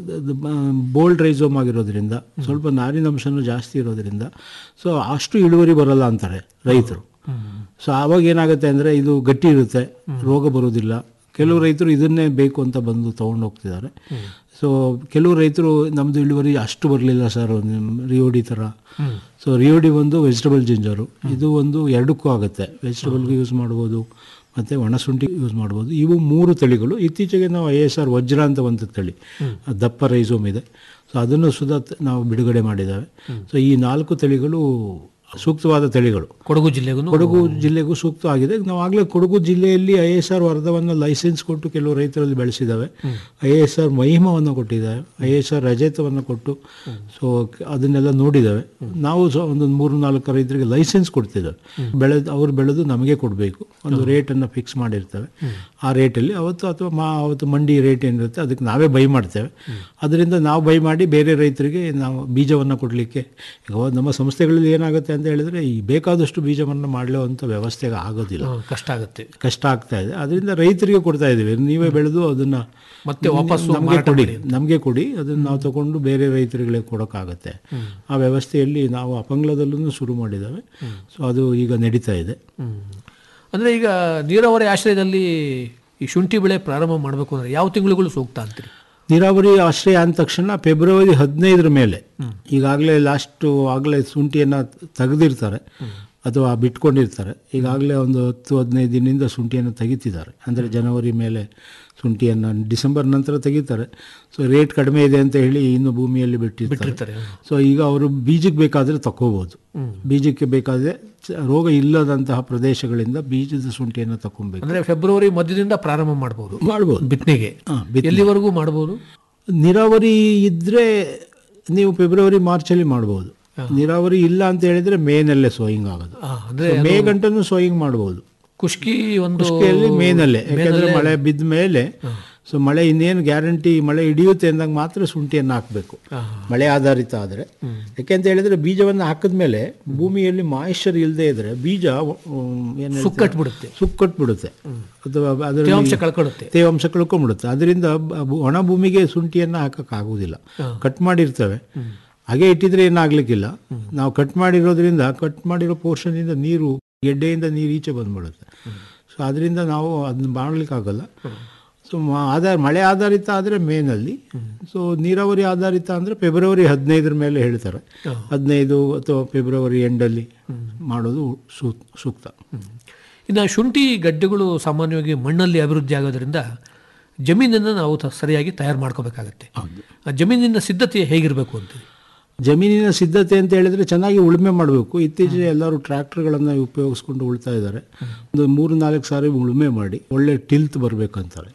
ಬೋಲ್ಡ್ ರೈಸೋಮ್ ಆಗಿರೋದ್ರಿಂದ ಸ್ವಲ್ಪ ನಾರಿನಂಶನೂ ಜಾಸ್ತಿ ಇರೋದ್ರಿಂದ ಸೊ ಅಷ್ಟು ಇಳುವರಿ ಬರಲ್ಲ ಅಂತಾರೆ ರೈತರು ಸೊ ಆವಾಗ ಏನಾಗುತ್ತೆ ಅಂದರೆ ಇದು ಗಟ್ಟಿ ಇರುತ್ತೆ ರೋಗ ಬರೋದಿಲ್ಲ ಕೆಲವು ರೈತರು ಇದನ್ನೇ ಬೇಕು ಅಂತ ಬಂದು ತೊಗೊಂಡು ಹೋಗ್ತಿದ್ದಾರೆ ಸೊ ಕೆಲವು ರೈತರು ನಮ್ಮದು ಇಳುವರಿ ಅಷ್ಟು ಬರಲಿಲ್ಲ ಸರ್ ರಿಯೋಡಿ ಥರ ಸೊ ರಿಯೋಡಿ ಒಂದು ವೆಜಿಟಬಲ್ ಜಿಂಜರು ಇದು ಒಂದು ಎರಡಕ್ಕೂ ಆಗುತ್ತೆ ವೆಜಿಟಬಲ್ಗೂ ಯೂಸ್ ಮಾಡ್ಬೋದು ಮತ್ತು ಒಣಶುಂಠಿ ಯೂಸ್ ಮಾಡ್ಬೋದು ಇವು ಮೂರು ತಳಿಗಳು ಇತ್ತೀಚೆಗೆ ನಾವು ಐ ಎಸ್ ಆರ್ ವಜ್ರ ಅಂತ ಒಂದು ತಳಿ ದಪ್ಪ ರೈಸೋಮ್ ಇದೆ ಸೊ ಅದನ್ನು ಸುಧಾ ತ- ನಾವು ಬಿಡುಗಡೆ ಮಾಡಿದ್ದಾವೆ ಸೊ ಈ ನಾಲ್ಕು ತಳಿಗಳು ಸೂಕ್ತವಾದ ತಳಿಗಳು ಕೊಡಗು ಜಿಲ್ಲೆಗೂ ಕೊಡಗು ಜಿಲ್ಲೆಗೂ ಸೂಕ್ತ ಆಗಿದೆ ನಾವು ಆಗಲೇ ಕೊಡಗು ಜಿಲ್ಲೆಯಲ್ಲಿ ಐ ಎಸ್ ಆರ್ ವರದವನ್ನು ಲೈಸೆನ್ಸ್ ಕೊಟ್ಟು ಕೆಲವು ರೈತರಲ್ಲಿ ಬೆಳೆಸಿದ್ದಾವೆ ಐ ಎಸ್ ಆರ್ ಮಹಿಮವನ್ನು ಕೊಟ್ಟಿದ್ದಾವೆ ಐ ಎಸ್ ಆರ್ ರಜತವನ್ನು ಕೊಟ್ಟು ಸೊ ಅದನ್ನೆಲ್ಲ ನೋಡಿದ್ದಾವೆ ನಾವು ಸಹ ಒಂದೊಂದು ಮೂರು ನಾಲ್ಕು ರೈತರಿಗೆ ಲೈಸೆನ್ಸ್ ಕೊಡ್ತಿದ್ದೇವೆ ಬೆಳೆದು ಅವ್ರು ಬೆಳೆದು ನಮಗೆ ಕೊಡಬೇಕು ಒಂದು ರೇಟನ್ನು ಫಿಕ್ಸ್ ಮಾಡಿರ್ತೇವೆ ಆ ರೇಟಲ್ಲಿ ಅವತ್ತು ಅಥವಾ ಮಾ ಅವತ್ತು ಮಂಡಿ ರೇಟ್ ಏನಿರುತ್ತೆ ಅದಕ್ಕೆ ನಾವೇ ಬೈ ಮಾಡ್ತೇವೆ ಅದರಿಂದ ನಾವು ಬೈ ಮಾಡಿ ಬೇರೆ ರೈತರಿಗೆ ನಾವು ಬೀಜವನ್ನು ಕೊಡಲಿಕ್ಕೆ ಈಗ ನಮ್ಮ ಸಂಸ್ಥೆಗಳಲ್ಲಿ ಏನಾಗುತ್ತೆ ಅಂತ ಹೇಳಿದ್ರೆ ಈ ಬೇಕಾದಷ್ಟು ಬೀಜವನ್ನು ಮಾಡಲುವಂಥ ವ್ಯವಸ್ಥೆಗೆ ಆಗೋದಿಲ್ಲ ಹಾ, ಕಷ್ಟ ಆಗುತ್ತೆ ಕಷ್ಟ ಆಗ್ತಾ ಇದೆ ಅದರಿಂದ ರೈತರಿಗೆ ಕೊಡ್ತಾ ಇದ್ದೀವಿ ನೀವೇ ಬೆಳೆದು ಅದನ್ನ ಮತ್ತೆ ವಾಪಸ್ಸು ನಮಗೆ ಮಾರಾಟ ಕೊಡಿ ಮಾಡಿ. ನಮಗೆ ಕೊಡಿ ಅದನ್ನು ನಾವು ತಗೊಂಡು ಬೇರೆ ರೈತರುಗಳಿಗೆ ಕೊಡೋಕ್ಕಾಗತ್ತೆ ಆ ವ್ಯವಸ್ಥೆಯಲ್ಲಿ ನಾವು ಅಪಂಗ್ಲದಲ್ಲೂ ಶುರು ಮಾಡಿದ್ದಾವೆ ಸೊ ಅದು ಈಗ ನಡೀತಾ ಇದೆ ಹ್ಮ್. ಅಂದ್ರೆ ಈಗ ನೀರಾವರಿ ಆಶ್ರಯದಲ್ಲಿ ಈ ಶುಂಠಿ ಬೆಳೆ ಪ್ರಾರಂಭ ಮಾಡಬೇಕು ಅಂದ್ರೆ ಯಾವ ತಿಂಗಳುಗಳು ಸೂಕ್ತ ಅಂತೀರಿ ನೀರಾವರಿ ಆಶ್ರಯ ಅಂದ ತಕ್ಷಣ ಫೆಬ್ರವರಿ ಹದಿನೈದರ ಮೇಲೆ ಈಗಾಗಲೇ ಲಾಸ್ಟು ಆಗಲೇ ಶುಂಠಿಯನ್ನು ತೆಗೆದಿರ್ತಾರೆ ಅಥವಾ ಬಿಟ್ಕೊಂಡಿರ್ತಾರೆ ಈಗಾಗಲೇ ಒಂದು ಹತ್ತು ಹದಿನೈದು ದಿನದಿಂದ ಶುಂಠಿಯನ್ನು ತೆಗಿತಿದ್ದಾರೆ ಅಂದರೆ ಜನವರಿ ಮೇಲೆ ಶುಂಠಿಯನ್ನು ಡಿಸೆಂಬರ್ ನಂತರ ತೆಗಿತಾರೆ ಸೊ ರೇಟ್ ಕಡಿಮೆ ಇದೆ ಅಂತ ಹೇಳಿ ಇನ್ನು ಭೂಮಿಯಲ್ಲಿ ಬಿಟ್ಟಿರ್ತಾರೆ ಬಿಟ್ಟಿರ್ತಾರೆ ಸೊ ಈಗ ಅವರು ಬೀಜಕ್ಕೆ ಬೇಕಾದರೆ ತಗೋಬೋದು ಬೀಜಕ್ಕೆ ಬೇಕಾದರೆ ಚ- ರೋಗ ಇಲ್ಲದಂತಹ ಪ್ರದೇಶಗಳಿಂದ ಬೀಜದ ಶುಂಠಿಯನ್ನು ತಗೊಬೇಕು ಅಂದ್ರೆ ಫೆಬ್ರವರಿ ಮಧ್ಯದಿಂದ ಪ್ರಾರಂಭ ಮಾಡಬಹುದು ಮಾಡ್ಬೋದು ಬಿತ್ತನೆಗೆ ಹಾ, ಬಿತ್ತನೆ. ಎಲ್ಲಿವರೆಗೂ ಮಾಡಬಹುದು ನೀರಾವರಿ ಇದ್ದರೆ ನೀವು ಫೆಬ್ರವರಿ ಮಾರ್ಚಲ್ಲಿ ಮಾಡ್ಬೋದು ನೀರಾವರಿ ಇಲ್ಲ ಅಂತ ಹೇಳಿದ್ರೆ ಮೇನಲ್ಲೇ ಸೋಯಿಂಗ್ ಆಗೋದು ಅಂದ್ರೆ So, ಮೇ ಗಂಟನೂ ಸೋಯಿಂಗ್ ಮಾಡ್ಬೋದು ಕುಷ್ಕಿ ಒಂದು ಕುಷ್ಕಿಯಲ್ಲಿ ಮೇನಲ್ಲೇ ಯಾಕಂದ್ರೆ ಮಳೆ ಬಿದ್ದ ಮೇಲೆ ಸೊ ಮಳೆ ಇನ್ನೇನು ಗ್ಯಾರಂಟಿ ಮಳೆ ಹಿಡಿಯುತ್ತೆ ಅಂದಾಗ ಮಾತ್ರ ಶುಂಠಿಯನ್ನು ಹಾಕಬೇಕು ಮಳೆ ಆಧಾರಿತ ಆದರೆ ಯಾಕೆಂತ ಹೇಳಿದ್ರೆ ಬೀಜವನ್ನು ಹಾಕಿದ್ಮೇಲೆ ಭೂಮಿಯಲ್ಲಿ ಮಾಯಿಶ್ಚರ್ ಇಲ್ಲದೆ ಇದ್ರೆ ಬೀಜ ಏನು ಸುಕ್ಕಟ್ಬಿಡುತ್ತೆ ಸುಕ್ಕಟ್ಬಿಡುತ್ತೆ ಅಥವಾ ತೇವಾಂಶ ಅದರಲ್ಲಿ ಕಳ್ಕೊಳ್ಳುತ್ತೆ ತೇವಾಂಶ ಕಳ್ಕೊಂಡ್ಬಿಡುತ್ತೆ ಅದರಿಂದ ಬ- ಬು- ಒಣ ಭೂಮಿಗೆ ಶುಂಠಿಯನ್ನು ಹಾಕೋಕ್ಕಾಗೋದಿಲ್ಲ ಕಟ್ ಮಾಡಿರ್ತವೆ ಹಾಗೆ ಇಟ್ಟಿದ್ರೆ ಏನಾಗ್ಲಿಕ್ಕಿಲ್ಲ ನಾವು ಕಟ್ ಮಾಡಿರೋದ್ರಿಂದ ಕಟ್ ಮಾಡಿರೋ ಪೋರ್ಷನಿಂದ ನೀರು ಗೆಡ್ಡೆಯಿಂದ ನೀರು ಈಚೆ ಬಂದ್ಬಿಡುತ್ತೆ ಸೊ ಅದರಿಂದ ನಾವು ಅದನ್ನ ಮಾಡ್ಲಿಕ್ಕಾಗಲ್ಲ ಸೊ ಆಧಾರ ಮಳೆ ಆಧಾರಿತ ಆದರೆ ಮೇನಲ್ಲಿ ಸೊ ನೀರಾವರಿ ಆಧಾರಿತ ಅಂದರೆ ಫೆಬ್ರವರಿ ಹದಿನೈದರ ಮೇಲೆ ಹೇಳ್ತಾರೆ ಹದಿನೈದು ಅಥವಾ ಫೆಬ್ರವರಿ ಎಂಡಲ್ಲಿ ಮಾಡೋದು ಸೂ- ಸೂಕ್ತ ಇನ್ನು ಶುಂಠಿ ಗಡ್ಡೆಗಳು ಸಾಮಾನ್ಯವಾಗಿ ಮಣ್ಣಲ್ಲಿ ಅಭಿವೃದ್ಧಿ ಆಗೋದ್ರಿಂದ ಜಮೀನನ್ನು ನಾವು ತ- ಸರಿಯಾಗಿ ತಯಾರು ಮಾಡ್ಕೋಬೇಕಾಗತ್ತೆ ಆ ಜಮೀನಿನ ಸಿದ್ಧತೆ ಹೇಗಿರಬೇಕು ಅಂತೀವಿ ಜಮೀನಿನ ಸಿದ್ಧತೆ ಅಂತ ಹೇಳಿದ್ರೆ ಚೆನ್ನಾಗಿ ಉಳುಮೆ ಮಾಡಬೇಕು ಇತ್ತೀಚೆಗೆ ಎಲ್ಲರೂ ಟ್ರ್ಯಾಕ್ಟರ್ಗಳನ್ನು ಉಪಯೋಗಿಸ್ಕೊಂಡು ಉಳ್ತಾ ಇದ್ದಾರೆ ಒಂದು ಮೂರು ನಾಲ್ಕು ಸಾರಿ ಉಳುಮೆ ಮಾಡಿ ಒಳ್ಳೆ ಟಿಲ್ತ್ ಬರಬೇಕಂತಾರೆ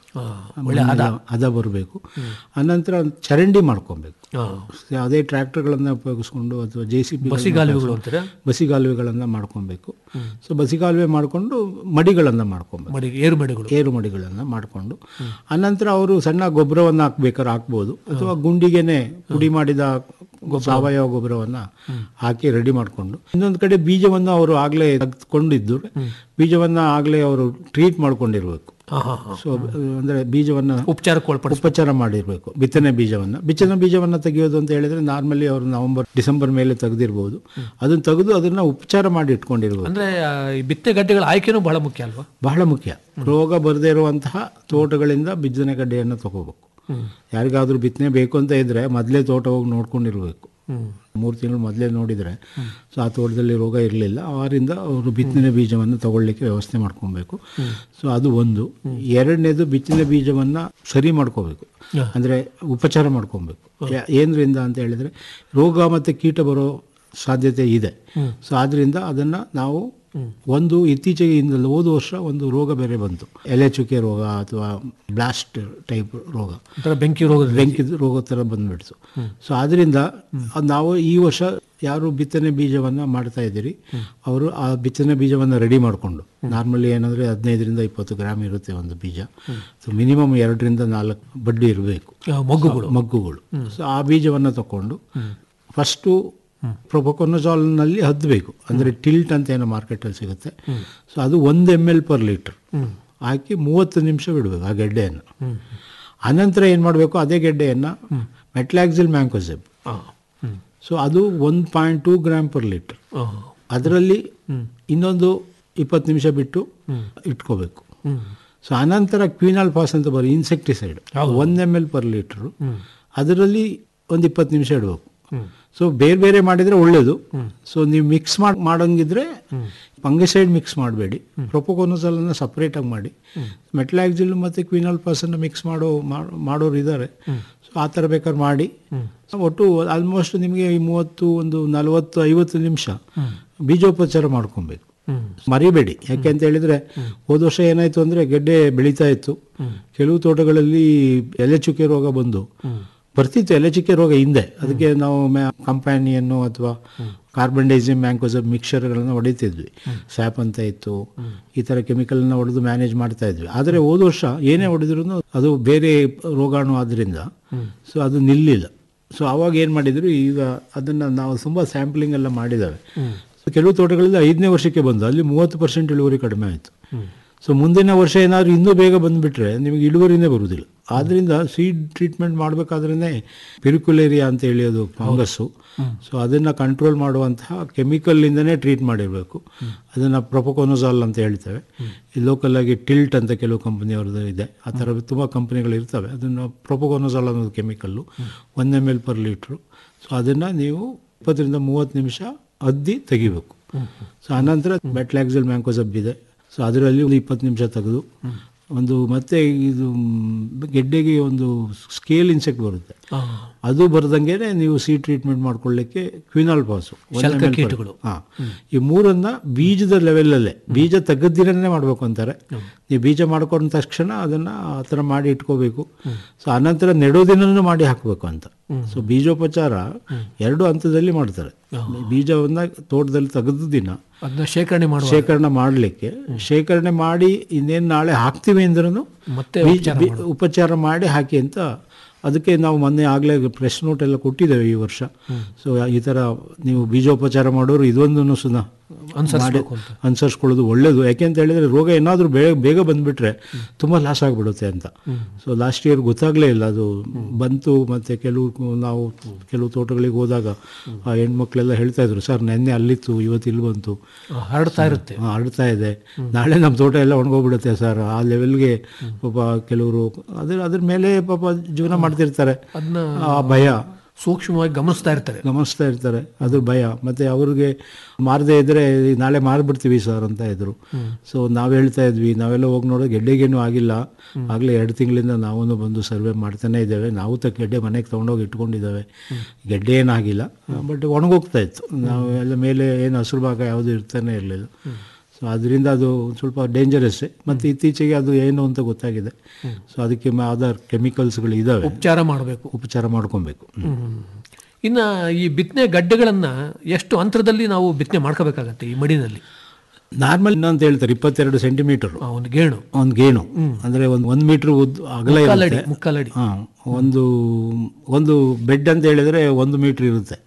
ಹದ ಬರಬೇಕು ಅನಂತರ ಚರಂಡಿ ಮಾಡ್ಕೊಬೇಕು ಯಾವುದೇ ಟ್ರ್ಯಾಕ್ಟರ್ಗಳನ್ನು ಉಪಯೋಗಿಸ್ಕೊಂಡು ಅಥವಾ ಜೆ ಸಿ ಪಿ ಬಸಿಗಾಲುವೆಗಳು ಅಂತೀರಾ ಬಸಿಗಾಲುವೆಗಳನ್ನು ಮಾಡ್ಕೊಬೇಕು ಸೊ ಬಸಿಗಾಲುವೆ ಮಾಡಿಕೊಂಡು ಮಡಿಗಳನ್ನು ಮಾಡ್ಕೊಬೇಕು ಮಡಿ ಏರು ಮಡಿಗಳು ಏರು ಮಡಿಗಳನ್ನು ಮಾಡಿಕೊಂಡು ಅನಂತರ ಅವರು ಸಣ್ಣ ಗೊಬ್ಬರವನ್ನು ಹಾಕ್ಬೇಕಾದ್ರೆ ಹಾಕ್ಬೋದು ಅಥವಾ ಗುಂಡಿಗೆನೆ ಪುಡಿ ಮಾಡಿದ ಸಾವಯವ ಗೊಬ್ಬರವನ್ನು ಹಾಕಿ ರೆಡಿ ಮಾಡಿಕೊಂಡು ಇನ್ನೊಂದು ಕಡೆ ಬೀಜವನ್ನು ಅವರು ಆಗಲೇ ತೆಗೆದುಕೊಂಡಿದ್ದು ಬೀಜವನ್ನು ಆಗಲೇ ಅವರು ಟ್ರೀಟ್ ಮಾಡ್ಕೊಂಡಿರ್ಬೇಕು ಹಾ ಹಾ ಹಾ ಸೊ ಅಂದರೆ ಬೀಜವನ್ನು ಉಪಚಾರಕ್ಕೆ ಒಳಪಡಿಸ್ ಉಪಚಾರ ಮಾಡಿರಬೇಕು ಬಿತ್ತನೆ ಬೀಜವನ್ನು ಬಿತ್ತನೆ ಬೀಜವನ್ನು ತೆಗೆಯೋದು ಅಂತ ಹೇಳಿದ್ರೆ ನಾರ್ಮಲಿ ಅವರು ನವೆಂಬರ್ ಡಿಸೆಂಬರ್ ಮೇಲೆ ತೆಗೆದಿರ್ಬೋದು ಅದನ್ನು ತೆಗೆದು ಅದನ್ನು ಉಪಚಾರ ಮಾಡಿ ಇಟ್ಕೊಂಡಿರ್ಬೋದು ಅಂದ್ರೆ ಆ, ಈ ಬಿತ್ತೆ ಗಡ್ಡೆಗಳ ಆಯ್ಕೆನೂ ಬಹಳ ಮುಖ್ಯ ಅಲ್ವಾ ಬಹಳ ಮುಖ್ಯ ರೋಗ ಬರದೇ ಇರುವಂತಹ ತೋಟಗಳಿಂದ ಬಿತ್ತನೆ ಗಡ್ಡೆಯನ್ನು ತಗೋಬೇಕು ಯಾರಿಗಾದ್ರೂ ಬಿತ್ತನೆ ಬೇಕು ಅಂತ ಇದ್ರೆ ಮೊದಲೇ ತೋಟ ಹೋಗಿ ನೋಡ್ಕೊಂಡಿರ್ಬೇಕು ಮೂರು ತಿಂಗಳು ಮೊದಲೇ ನೋಡಿದರೆ ಸೊ ಆ ತೋಟದಲ್ಲಿ ರೋಗ ಇರಲಿಲ್ಲ ಅವರಿಂದ ಅವರು ಬಿತ್ತನೆ ಬೀಜವನ್ನು ತಗೊಳ್ಳಿಕ್ಕೆ ವ್ಯವಸ್ಥೆ ಮಾಡ್ಕೊಬೇಕು ಸೊ ಅದು ಒಂದು ಎರಡನೇದು ಬಿತ್ತನೆ ಬೀಜವನ್ನು ಸರಿ ಮಾಡ್ಕೋಬೇಕು ಅಂದರೆ ಉಪಚಾರ ಮಾಡ್ಕೊಬೇಕು ಯಾ- ಏನ್ರಿಂದ ಅಂತ ಹೇಳಿದ್ರೆ ರೋಗ ಮತ್ತು ಕೀಟ ಬರೋ ಸಾಧ್ಯತೆ ಇದೆ ಸೊ ಆದ್ರಿಂದ ಅದನ್ನು ನಾವು ಒಂದು ಇತ್ತೀಚೆಗೆ ಇಂದಲ್ಲ ಹೋದ ವರ್ಷ ಒಂದು ರೋಗ ಬೇರೆ ಬಂತು ಎಲೆ ಚುಕ್ಕೆ ರೋಗ ಅಥವಾ ಬ್ಲಾಸ್ಟ್ ಟೈಪ್ ರೋಗ ಒಂಥರ ಬೆಂಕಿ ರೋಗದ ಬೆಂಕಿ ರೋಗ ಥರ ಬಂದ್ಬಿಡ್ತು ಸೊ ಆದ್ರಿಂದ ಅದ್ ನಾವು ಈ ವರ್ಷ ಯಾರು ಬಿತ್ತನೆ ಬೀಜವನ್ನು ಮಾಡ್ತಾ ಇದ್ದೀರಿ ಅವರು ಆ ಬಿತ್ತನೆ ಬೀಜವನ್ನು ರೆಡಿ ಮಾಡಿಕೊಂಡು ನಾರ್ಮಲಿ ಏನಂದರೆ ಹದಿನೈದರಿಂದ ಇಪ್ಪತ್ತು ಗ್ರಾಮ್ ಇರುತ್ತೆ ಒಂದು ಬೀಜ ಸೊ ಮಿನಿಮಮ್ ಎರಡರಿಂದ ನಾಲ್ಕು ಬಡ್ಡಿ ಇರಬೇಕು ಆ, ಮೊಗ್ಗುಗಳು ಮಗ್ಗುಗಳು ಸೊ ಆ ಬೀಜವನ್ನು ತಗೊಂಡು ಫಸ್ಟು ಪ್ರೊಪೊಕೊನಜಾಲ್ನಲ್ಲಿ ಹದ್ದಬೇಕು ಅಂದರೆ ಟಿಲ್ಟ್ ಅಂತ ಏನೋ ಮಾರ್ಕೆಟಲ್ಲಿ ಸಿಗುತ್ತೆ ಸೊ ಅದು ಒಂದು ಎಮ್ ಎಲ್ ಪರ್ ಲೀಟ್ರ್ ಹಾಕಿ ಮೂವತ್ತು ನಿಮಿಷ ಬಿಡಬೇಕು ಆ ಗೆಡ್ಡೆಯನ್ನು ಅನಂತರ ಏನು ಮಾಡಬೇಕು ಅದೇ ಗೆಡ್ಡೆಯನ್ನು ಮೆಟ್ಲಾಕ್ಸಿಲ್ ಮ್ಯಾಂಕೋಸೆಬ್ ಸೊ ಅದು one point two gram per litre ಅದರಲ್ಲಿ ಇನ್ನೊಂದು ಇಪ್ಪತ್ತು ನಿಮಿಷ ಬಿಟ್ಟು ಇಟ್ಕೋಬೇಕು ಸೊ ಅನಂತರ ಕ್ವೀನಾಲ್ ಪಾಸ್ ಅಂತ ಬರೋ insecticide one M L per litre ಅದರಲ್ಲಿ ಒಂದು ಇಪ್ಪತ್ತು ನಿಮಿಷ ಇಡಬೇಕು ಸೊ ಬೇರೆ ಬೇರೆ ಮಾಡಿದರೆ ಒಳ್ಳೆಯದು ಸೊ ನೀವು ಮಿಕ್ಸ್ ಮಾಡಿ ಮಾಡೋಂಗಿದ್ರೆ ಫಂಗಿಸೈಡ್ ಮಿಕ್ಸ್ ಮಾಡಬೇಡಿ ಪ್ರೊಪೋಕೋನೋಸಲನ್ನು ಸಪ್ರೇಟಾಗಿ ಮಾಡಿ ಮೆಟ್ಲಾಕ್ಸಿಲ್ ಮತ್ತು ಕ್ವೀನಾಲ್ ಪಾಸನ್ನು ಮಿಕ್ಸ್ ಮಾಡೋ ಮಾಡ್- ಮಾಡೋರು ಇದ್ದಾರೆ ಸೊ ಆ ಥರ ಬೇಕಾದ್ರೆ ಮಾಡಿ ಒಟ್ಟು ಆಲ್ಮೋಸ್ಟ್ ನಿಮಗೆ ಈ ಮೂವತ್ತು ಒಂದು ನಲವತ್ತು ಐವತ್ತು ನಿಮಿಷ ಬೀಜೋಪಚಾರ ಮಾಡ್ಕೊಬೇಕು ಮರಿಬೇಡಿ ಯಾಕೆ ಅಂತ ಹೇಳಿದ್ರೆ ಹೋದ ವರ್ಷ ಏನಾಯ್ತು ಅಂದ್ರೆ ಗೆಡ್ಡೆ ಬೆಳೀತಾ ಇತ್ತು ಕೆಲವು ತೋಟಗಳಲ್ಲಿ ಎಲೆ ಚುಕ್ಕೆ ರೋಗ ಬಂದು ಬರ್ತಿತ್ತು ಎಲೆ ಚುಕ್ಕೆ ರೋಗ ಹಿಂದೆ ಅದಕ್ಕೆ ನಾವು ಕಂಪ್ಯಾನಿಯನ್ನು ಅಥವಾ ಕಾರ್ಬನ್ ಡೈಸಿಮ್ ಮ್ಯಾಂಕೋಸಬ್ ಮಿಕ್ಸರ್ಗಳನ್ನು ಹೊಡಿತಿದ್ವಿ ಸ್ಯಾಪ್ ಅಂತ ಇತ್ತು ಈ ಥರ ಕೆಮಿಕಲ್ನ ಹೊಡೆದು ಮ್ಯಾನೇಜ್ ಮಾಡ್ತಾ ಇದ್ವಿ ಆದರೆ ಹೋದ ವರ್ಷ ಏನೇ ಹೊಡೆದ್ರೂ ಅದು ಬೇರೆ ರೋಗಾಣು ಆದ್ರಿಂದ ಸೊ ಅದು ನಿಲ್ಲಿಲ್ಲ ಸೊ ಅವಾಗ ಏನು ಮಾಡಿದ್ರು ಈಗ ಅದನ್ನು ನಾವು ತುಂಬ ಸ್ಯಾಂಪ್ಲಿಂಗ್ ಎಲ್ಲ ಮಾಡಿದ್ದಾವೆ ಕೆಲವು ತೋಟಗಳಲ್ಲಿ ಐದನೇ ವರ್ಷಕ್ಕೆ ಬಂದು ಅಲ್ಲಿ ಮೂವತ್ತು ಪರ್ಸೆಂಟ್ ಇಳುವರಿ ಕಡಿಮೆ ಆಯಿತು ಸೊ ಮುಂದಿನ ವರ್ಷ ಏನಾದರೂ ಇನ್ನೂ ಬೇಗ ಬಂದುಬಿಟ್ರೆ ನಿಮಗೆ ಇಳುವರಿನೇ ಬರುವುದಿಲ್ಲ ಆದ್ದರಿಂದ ಸೀಡ್ ಟ್ರೀಟ್ಮೆಂಟ್ ಮಾಡಬೇಕಾದ್ರೇ ಪಿರಿಕ್ಯುಲೇರಿಯಾ ಅಂತ ಹೇಳಿ ಅದು ಫಂಗಸ್ಸು ಸೊ ಅದನ್ನು ಕಂಟ್ರೋಲ್ ಮಾಡುವಂತಹ ಕೆಮಿಕಲ್ಲಿಂದನೇ ಟ್ರೀಟ್ ಮಾಡಿರಬೇಕು ಅದನ್ನು ಪ್ರೊಪೊಕೊನೋಸಾಲ್ ಅಂತ ಹೇಳ್ತೇವೆ ಈ ಲೋಕಲಾಗಿ ಟಿಲ್ಟ್ ಅಂತ ಕೆಲವು ಕಂಪನಿಯವ್ರದ್ದು ಇದೆ ಆ ಥರ ತುಂಬ ಕಂಪನಿಗಳು ಇರ್ತವೆ ಅದನ್ನು ಪ್ರೊಪೊಕೊನೋಸಾಲ್ ಅನ್ನೋದು chemical one M L per litre so ಅದನ್ನು ನೀವು ಇಪ್ಪತ್ತರಿಂದ ಮೂವತ್ತು ನಿಮಿಷ ಅದ್ದಿ ತೆಗಿಬೇಕು ಸೊ ಆನಂತರ ಬೆಟ್ಲಾಕ್ಸಲ್ ಮ್ಯಾಂಕೋಸಬ್ ಇದೆ ಸೊ ಅದರಲ್ಲಿ ಒಂದು ಇಪ್ಪತ್ತು ನಿಮಿಷ ತೆಗೆದು ಒಂದು ಮತ್ತೆ ಇದು ಮ್, ಗೆಡ್ಡೆಗೆ ಒಂದು ಸ್ಕೇಲ್ ಇನ್ಸೆಕ್ಟ್ ಬರುತ್ತೆ ಅದು ಬರ್ದಂಗೆ ನೀವು ಸಿ ಟ್ರೀಟ್ಮೆಂಟ್ ಮಾಡ್ಕೊಳ್ಳಿಕ್ಕೆ ಕ್ವಿನಾಲ್ ಪಾಸು ಶಲ್ಕ ಕೀಟಗಳು. ಹಾಂ ಈ ಮೂರನ್ನ ಬೀಜದ ಲೆವೆಲಲ್ಲೇ ಬೀಜ ತೆಗೆದಿರನೇ ಮಾಡಬೇಕು ಅಂತಾರೆ ನೀವು ಬೀಜ ಮಾಡ್ಕೊಂಡ ತಕ್ಷಣ ಅದನ್ನು ಆ ಥರ ಮಾಡಿ ಇಟ್ಕೋಬೇಕು ಸೊ ಆನಂತರ ನೆಡೋದಿನೂ ಮಾಡಿ ಹಾಕಬೇಕು ಅಂತ ಸೊ ಬೀಜೋಪಚಾರ ಎರಡು ಹಂತದಲ್ಲಿ ಮಾಡ್ತಾರೆ ಬೀಜವನ್ನ ತೋಟದಲ್ಲಿ ತೆಗೆದ ದಿನ ಅದನ್ನ ಶೇಖರಣೆ ಮಾಡುವ ಶೇಖರಣೆ ಮಾಡಲಿಕ್ಕೆ ಶೇಖರಣೆ ಮಾಡಿ ಇನ್ನೇನು ನಾಳೆ ಹಾಕ್ತೀವಿ ಅಂದ್ರೂ ಮತ್ತೆ ಉಪಚಾರ ಮಾಡಿ ಹಾಕಿ ಅಂತ ಅದಕ್ಕೆ ನಾವು ಮೊನ್ನೆ ಆಗಲೇ ಪ್ರೆಸ್ ನೋಟ್ ಎಲ್ಲ ಕೊಟ್ಟಿದ್ದೇವೆ ಈ ವರ್ಷ ಸೊ ಈ ಥರ ನೀವು ಬೀಜೋಪಚಾರ ಮಾಡೋರು ಇದೊಂದನ್ನು ಸುಧಾ ಅನುಸರಿಸ್ಬೇಕು ಅಂತ. ಅನುಸರಿಸ್ಕೊಳ್ಳೋದು ಒಳ್ಳೇದು ಯಾಕೆ ಅಂತ ಹೇಳಿದ್ರೆ ರೋಗ ಏನಾದರೂ ಬೇಗ ಬೇಗ ಬಂದುಬಿಟ್ರೆ ತುಂಬ ಲಾಸ್ ಆಗಿಬಿಡುತ್ತೆ ಅಂತ ಸೊ ಲಾಸ್ಟ್ ಇಯರ್ ಗೊತ್ತಾಗಲೇ ಇಲ್ಲ ಅದು ಬಂತು ಮತ್ತು ಕೆಲವು ನಾವು ಕೆಲವು ತೋಟಗಳಿಗೆ ಹೋದಾಗ ಆ ಹೆಣ್ಮಕ್ಳೆಲ್ಲ ಹೇಳ್ತಾ ಇದ್ರು ಸರ್ ನೆನ್ನೆ ಅಲ್ಲಿತ್ತು ಇವತ್ತು ಇಲ್ಲಿ ಬಂತು ಹರಡ್ತಾ ಇರುತ್ತೆ ಹಾ, ಹರಡ್ತಾ ಇದೆ ನಾಳೆ ನಮ್ಮ ತೋಟ ಎಲ್ಲ ಒಣಗೋಗ್ಬಿಡುತ್ತೆ ಸರ್ ಆ ಲೆವೆಲ್ಗೆ ಪಾಪ ಕೆಲವರು ಅದ್ರ ಅದ್ರ ಮೇಲೆ ಪಾಪ ಜೀವನ ಮಾಡ್ತಿರ್ತಾರೆ ಅದನ್ನ ಆ ಭಯ ಸೂಕ್ಷ್ಮವಾಗಿ ಗಮನಿಸ್ತಾ ಇರ್ತಾರೆ ಗಮನಿಸ್ತಾ ಇರ್ತಾರೆ ಅದ್ರ ಭಯ ಮತ್ತೆ ಅವ್ರಿಗೆ ಮಾರದೇ ಇದ್ರೆ ನಾಳೆ ಮಾರ್ಬಿಡ್ತೀವಿ ಸರ್ ಅಂತ ಇದ್ರು ಸೊ ನಾವು ಹೇಳ್ತಾ ಇದ್ವಿ ನಾವೆಲ್ಲ ಹೋಗಿ ನೋಡೋ ಗೆಡ್ಡೆಗೇನು ಆಗಿಲ್ಲ ಆಗಲೇ ಎರಡು ತಿಂಗಳಿಂದ ನಾವೂ ಬಂದು ಸರ್ವೆ ಮಾಡ್ತಾನೆ ಇದ್ದೇವೆ ನಾವು ತ ಗೆಡ್ಡೆ ಮನೆಗೆ ತೊಗೊಂಡೋಗಿ ಇಟ್ಕೊಂಡಿದ್ದಾವೆ ಗೆಡ್ಡೆ ಏನಾಗಿಲ್ಲ ಬಟ್ ಒಣಗೋಗ್ತಾ ಇತ್ತು ನಾವು ಎಲ್ಲ ಮೇಲೆ ಏನು ಹಸಿರು ಭಾಗ ಯಾವುದು ಇರ್ತಾನೆ ಇರಲಿಲ್ಲ ಸೊ ಅದರಿಂದ ಅದು ಸ್ವಲ್ಪ ಡೇಂಜರಸ್ಸೇ ಮತ್ತು ಇತ್ತೀಚೆಗೆ ಅದು ಏನು ಅಂತ ಗೊತ್ತಾಗಿದೆ ಸೊ ಅದಕ್ಕೆ ಆಧಾರ್ ಕೆಮಿಕಲ್ಸ್ಗಳು ಇದ್ದಾವೆ ಉಪಚಾರ ಮಾಡಬೇಕು ಉಪಚಾರ ಮಾಡ್ಕೊಬೇಕು ಇನ್ನ ಈ ಬಿತ್ತನೆ ಗಡ್ಡೆಗಳನ್ನ ಎಷ್ಟು ಅಂತರದಲ್ಲಿ ನಾವು ಬಿತ್ತನೆ ಮಾಡ್ಕೋಬೇಕಾಗತ್ತೆ ಈ ಮಡಿನಲ್ಲಿ ನಾರ್ಮಲ್ ಅಂತ ಹೇಳ್ತಾರೆ ಇಪ್ಪತ್ತೆರಡು ಸೆಂಟಿಮೀಟರ್ ಆ ಒಂದು ಗೇಣು ಒಂದು ಗೇಣು ಅಂದ್ರೆ ಒಂದು ಒಂದು ಮೀಟರ್ ಉದ್ದ ಅಗಲ ಮುಕ್ಕಾಲಡಿ ಇರುತ್ತೆ ಮುಕ್ಕಾಲಡಿ ಹಾ ಒಂದು ಒಂದು ಬೆಡ್ ಅಂತ ಹೇಳಿದ್ರೆ ಒಂದು ಮೀಟರ್ ಇರುತ್ತೆ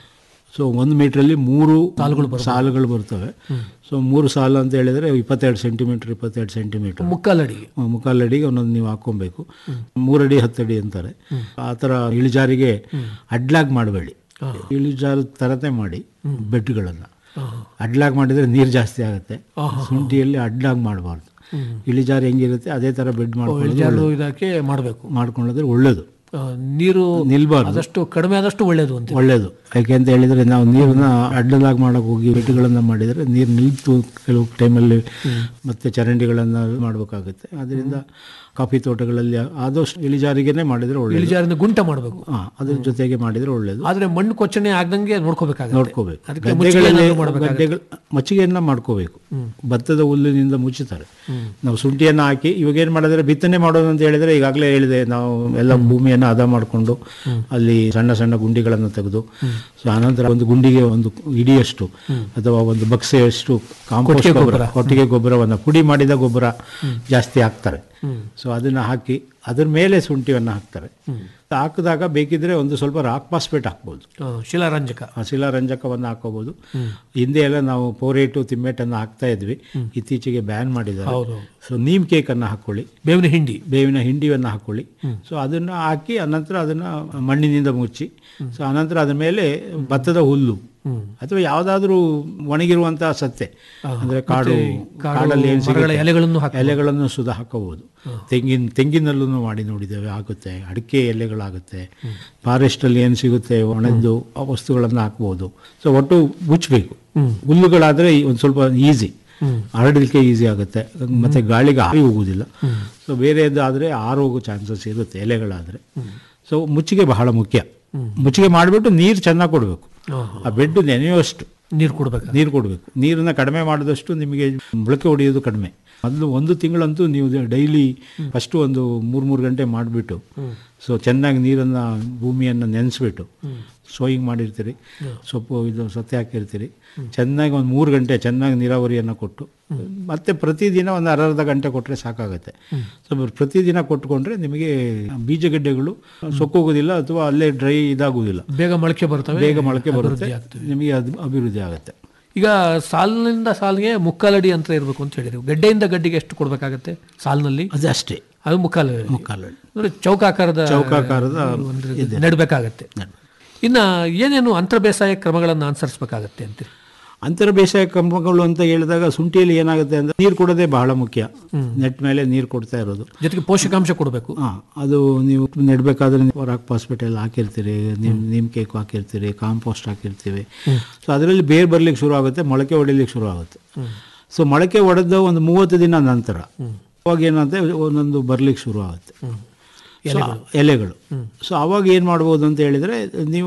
ಸೊ ಒಂದು ಮೀಟ್ರಲ್ಲಿ ಮೂರು ಸಾಲುಗಳು ಬರ್ತವೆ ಸೊ ಮೂರು ಸಾಲು ಅಂತ ಹೇಳಿದ್ರೆ ಇಪ್ಪತ್ತೆರಡು ಸೆಂಟಿಮೀಟರ್ ಇಪ್ಪತ್ತೆರಡು ಸೆಂಟಿಮೀಟರ್ ಮುಕ್ಕಾಲಡಿಗೆ ಮುಕ್ಕಾಲಡಿಗೆ ಒಂದೊಂದು ನೀವು ಹಾಕೊಬೇಕು ಮೂರಡಿ ಹತ್ತಡಿ ಅಂತಾರೆ ಆ ಥರ ಇಳಿಜಾರಿಗೆ ಅಡ್ಲಾಗ್ ಮಾಡಬೇಡಿ ಇಳಿಜಾರು ತರತೆ ಮಾಡಿ ಬೆಡ್ಗಳನ್ನು ಅಡ್ಲಾಗ್ ಮಾಡಿದ್ರೆ ನೀರು ಜಾಸ್ತಿ ಆಗುತ್ತೆ ಶುಂಠಿಯಲ್ಲಿ ಅಡ್ಲಾಗ್ ಮಾಡಬಾರ್ದು ಇಳಿಜಾರು ಹೆಂಗಿರುತ್ತೆ ಅದೇ ಥರ ಬೆಡ್ ಮಾಡ್ಕೊಳ್ಳೋದು ಜಾಡು ಇದಕ್ಕೆ ಮಾಡಬೇಕು ಮಾಡ್ಕೊಳ್ಳೋದ್ರೆ ಒಳ್ಳೇದು ನೀರು ನಿಲ್ಬಾರ್ದು ಆದಷ್ಟು ಕಡಿಮೆ ಆದಷ್ಟು ಒಳ್ಳೇದು ಅಂತ ಒಳ್ಳೇದು ಯಾಕೆ ಅಂತ ಹೇಳಿದ್ರೆ ನಾವು ನೀರನ್ನ ಅಡ್ಡಲಾಗಿ ಮಾಡಕ್ಕೆ ಹೋಗಿ ಬೆಡ್ಗಳನ್ನು ಮಾಡಿದರೆ ನೀರು ನಿಲ್ತು ಕೆಲವು ಟೈಮಲ್ಲಿ ಮತ್ತೆ ಚರಂಡಿಗಳನ್ನು ಮಾಡಬೇಕಾಗುತ್ತೆ ಅದರಿಂದ ಕಾಫಿ ತೋಟಗಳಲ್ಲಿ ಆದಷ್ಟು ಇಳಿಜಾರಿಗೆನೆ ಮಾಡಿದ್ರೆ ಒಳ್ಳೇದು ಇಳಿಜಾರಿನ ಗುಂಟ ಮಾಡಬೇಕು ಹಾ ಅದ್ರ ಜೊತೆಗೆ ಮಾಡಿದ್ರೆ ಒಳ್ಳೇದು ಆದ್ರೆ ಮಣ್ಣು ಕೊಚ್ಚಣೆ ಆಗದಂಗೆ ನೋಡ್ಕೋಬೇಕಾಗುತ್ತೆ ನೋಡ್ಕೋಬೇಕು ಅದಕ್ಕೆ ಮುಚ್ಚಿಗೆ ಗದ್ದೆಗಳಲ್ಲಿ ಏನಾದ್ರು ಮಾಡ್ಬೇಕಾಗುತ್ತೆ. ಗದ್ದೆಗಳು ಮಚ್ಚಿಗೆಯನ್ನ ಮಾಡ್ಕೋಬೇಕು ಭತ್ತದ ಹುಲ್ಲಿನಿಂದ ಮುಚ್ಚುತ್ತಾರೆ ನಾವು ಶುಂಠಿಯನ್ನ ಹಾಕಿ ಇವಾಗ ಏನ್ ಮಾಡಿದ್ರೆ ಬಿತ್ತನೆ ಮಾಡೋದು ಅಂತ ಹೇಳಿದ್ರೆ ಈಗಾಗಲೇ ಹೇಳಿದೆ ನಾವು ಎಲ್ಲ ಭೂಮಿಯನ್ನ ಹದ ಮಾಡಿಕೊಂಡು ಅಲ್ಲಿ ಸಣ್ಣ ಸಣ್ಣ ಗುಂಡಿಗಳನ್ನು ತೆಗೆದು ಸೊ ಆನಂತರ ಒಂದು ಗುಂಡಿಗೆ ಒಂದು ಇಡಿಯಷ್ಟು ಅಥವಾ ಒಂದು ಬಕ್ಸೆಯಷ್ಟು ಕಾಂಪೋಸ್ಟ್ ಕೊಟ್ಟಿಗೆ ಗೊಬ್ಬರ ಗೊಬ್ಬರ. ಕೊಟ್ಟಿಗೆ ಗೊಬ್ಬರವನ್ನ ಪುಡಿ ಮಾಡಿದ ಗೊಬ್ಬರ ಜಾಸ್ತಿ ಹಾಕ್ತಾರೆ ಸೊ ಅದನ್ನ ಹಾಕಿ ಅದ್ರ ಮೇಲೆ ಶುಂಠಿಯನ್ನ ಹಾಕ್ತಾರೆ ಹಾಕಿದಾಗ ಬೇಕಿದ್ರೆ ಒಂದು ಸ್ವಲ್ಪ ರಾಕ್ ಪಾಸ್ಪೇಟ್ ಹಾಕ್ಬೋದು ಆ, ಶಿಲಾರಂಜಕ ಆ ಶಿಲಾರಂಜಕವನ್ನು ಹಾಕೋಬಹುದು ಹಿಂದೆ ಎಲ್ಲ ನಾವು ಪೋರೇಟು ತಿಮ್ಮೆಟನ್ನು ಹಾಕ್ತಾ ಇದ್ವಿ ಇತ್ತೀಚೆಗೆ ಬ್ಯಾನ್ ಮಾಡಿದ್ದಾರೆ ಹೌದು. ಸೊ ನೀಮ್ ಕೇಕ್ ಅನ್ನು ಹಾಕೊಳ್ಳಿ ಬೇವಿನ ಹಿಂಡಿ ಬೇವಿನ ಹಿಂಡಿಯನ್ನು ಹಾಕೊಳ್ಳಿ ಸೊ ಅದನ್ನ ಹಾಕಿ ಅನಂತರ ಅದನ್ನ ಮಣ್ಣಿನಿಂದ ಮುಚ್ಚಿ ಸೊ ಅನಂತರ ಅದ್ರ ಮೇಲೆ ಭತ್ತದ ಹುಲ್ಲು ಅಥವಾ ಯಾವುದಾದ್ರೂ ಒಣಗಿರುವಂತಹ ಸತ್ತೆ ಅಂದ್ರೆ ಕಾಡು ಕಾಡು ಕಾಡಲ್ಲಿ ಏನ್ ಮರಗಳ ಸಿಗುತ್ತೆ, ಎಲೆಗಳನ್ನು ಹಾಕ್ಬೋದು. ಎಲೆಗಳನ್ನು ಸುದ ಹಾಕಬಹುದು ತೆಂಗಿನ ತೆಂಗಿನಲ್ಲೂ ಮಾಡಿ ನೋಡಿದ್ದೇವೆ ಆಗುತ್ತೆ ಅಡಿಕೆ ಎಲೆಗಳಾಗುತ್ತೆ ಫಾರೆಸ್ಟ್ ಅಲ್ಲಿ ಏನು ಸಿಗುತ್ತೆ ಒಣದ್ದು ಆ ವಸ್ತುಗಳನ್ನು ಹಾಕ್ಬೋದು ಸೊ ಒಟ್ಟು ಮುಚ್ಚಬೇಕು ಹುಲ್ಲುಗಳಾದ್ರೆ ಒಂದು ಸ್ವಲ್ಪ ಈಸಿ ಹರಡಲಿಕ್ಕೆ ಈಸಿ ಆಗುತ್ತೆ ಮತ್ತೆ ಗಾಳಿಗೆ ಆರಿ ಹೋಗುವುದಿಲ್ಲ ಸೊ ಬೇರೆದಾದ್ರೆ ಆರೋಗೋ ಚಾನ್ಸಸ್ ಇರುತ್ತೆ ಎಲೆಗಳಾದ್ರೆ ಸೊ ಮುಚ್ಚಿಗೆ ಬಹಳ ಮುಖ್ಯ ಮುಚ್ಚಿಗೆ ಮಾಡಿಬಿಟ್ಟು ನೀರು ಚೆನ್ನಾಗಿ ಕೊಡಬೇಕು ಆ ಬೆಡ್ ನೆನೆಯುವಷ್ಟು ನೀರು ಕೊಡ್ಬೇಕು ನೀರು ಕೊಡಬೇಕು ನೀರನ್ನ ಕಡಿಮೆ ಮಾಡಿದಷ್ಟು ನಿಮಗೆ ಮೊಳಕೆ ಹೊಡೆಯೋದು ಕಡಿಮೆ ಮೊದಲು ಒಂದು ತಿಂಗಳಂತೂ ನೀವು ಡೈಲಿ ಫಸ್ಟ್ ಒಂದು ಮೂರು ಮೂರು ಗಂಟೆ ಮಾಡಿಬಿಟ್ಟು ಸೊ ಚೆನ್ನಾಗಿ ನೀರನ್ನು ಭೂಮಿಯನ್ನು ನೆನೆಸ್ಬಿಟ್ಟು ಸೋಯಿಂಗ್ ಮಾಡಿರ್ತೀರಿ ಸೊಪ್ಪು ಇದು ಸತ್ತೆ ಹಾಕಿರ್ತೀರಿ ಚೆನ್ನಾಗಿ ಒಂದು ಮೂರು ಗಂಟೆ ಚೆನ್ನಾಗಿ ನೀರಾವರಿಯನ್ನು ಕೊಟ್ಟು ಮತ್ತೆ ಪ್ರತಿದಿನ ಒಂದು ಅರ್ಧ ಗಂಟೆ ಕೊಟ್ಟರೆ ಸಾಕಾಗುತ್ತೆ ಸೊ ಪ್ರತಿದಿನ ಕೊಟ್ಕೊಂಡ್ರೆ ನಿಮಗೆ ಬೀಜಗಡ್ಡೆಗಳು ಸೊಕ್ಕೋಗೋದಿಲ್ಲ ಅಥವಾ ಅಲ್ಲೇ ಡ್ರೈ ಇದಾಗುವುದಿಲ್ಲ ಬೇಗ ಮೊಳಕೆ ಬರ್ತವೆ ಬೇಗ ಮೊಳಕೆ ಬರುತ್ತೆ ಅಭಿವೃದ್ಧಿ ಆಗ್ತವೆ. ನಿಮಗೆ ಅದು ಅಭಿವೃದ್ಧಿ ಆಗುತ್ತೆ ಈಗ ಸಾಲಿನಿಂದ ಸಾಲಿಗೆ ಮುಕ್ಕಾಲಡಿ ಅಂತರ ಇರಬೇಕು ಅಂತ ಹೇಳಿದ್ರು ಗಡ್ಡೆಯಿಂದ ಗಡ್ಡೆಗೆ ಎಷ್ಟು ಕೊಡ್ಬೇಕಾಗತ್ತೆ ಸಾಲಿನಲ್ಲಿ ಅದು ಅಷ್ಟೇ ಅದು ಮುಕ್ಕಾಲು ಮುಕ್ಕಾಲಡಿ ಅಂದ್ರೆ ಚೌಕಾಕಾರದ ಚೌಕಾಕಾರದ ಒಂದು ಇದೆ. ನೆಡಬೇಕಾಗತ್ತೆ ನೆಡ್ಬೇಕು. ಇನ್ನ ಏನೇನು ಅಂತರ ಬೇಸಾಯ ಕ್ರಮಗಳನ್ನು ಅನುಸರಿಸಬೇಕಾಗತ್ತೆ ಅಂತೀರಿ ಅಂತರ ಬೇಸಾಯ ಕ್ರಮಗಳು ಅಂತ ಹೇಳಿದಾಗ ಶುಂಠಿಯಲ್ಲಿ ಏನಾಗುತ್ತೆ ಅಂದ್ರೆ ನೀರು ಕೊಡೋದೇ ಬಹಳ ಮುಖ್ಯ ನೆಟ್ ಮೇಲೆ ನೀರು ಕೊಡ್ತಾ ಇರೋದು ಜೊತೆಗೆ ಪೋಷಕಾಂಶ ಕೊಡಬೇಕು ಹಾ ಅದು ನೀವು ನೆಡ್ಬೇಕಾದ್ರೆ ನೀವು ರಾಕ್ ಹಾಸ್ಪಿಟಲ್ ಹಾಕಿರ್ತೀರಿ ನಿಮ್ ನಿಮ್ ಕೇಕ್ ಹಾಕಿರ್ತೀರಿ ಕಾಂಪೋಸ್ಟ್ ಹಾಕಿರ್ತೀವಿ ಸೊ ಅದರಲ್ಲಿ ಬೇರ್ ಬರ್ಲಿಕ್ಕೆ ಶುರು ಆಗುತ್ತೆ ಮೊಳಕೆ ಹೊಡಿಲಿಕ್ಕೆ ಶುರು ಆಗುತ್ತೆ ಸೊ ಮೊಳಕೆ ಹೊಡೆದ ಒಂದು ಮೂವತ್ತು ದಿನ ನಂತರ ಅವಾಗ ಏನಂತೆ ಒಂದೊಂದು ಬರ್ಲಿಕ್ಕೆ ಶುರು ಆಗುತ್ತೆ ಸೊ ಎಲೆಗಳು ಸೊ ಅವಾಗ ಏನು ಮಾಡ್ಬೋದು ಅಂತ ಹೇಳಿದರೆ ನೀವು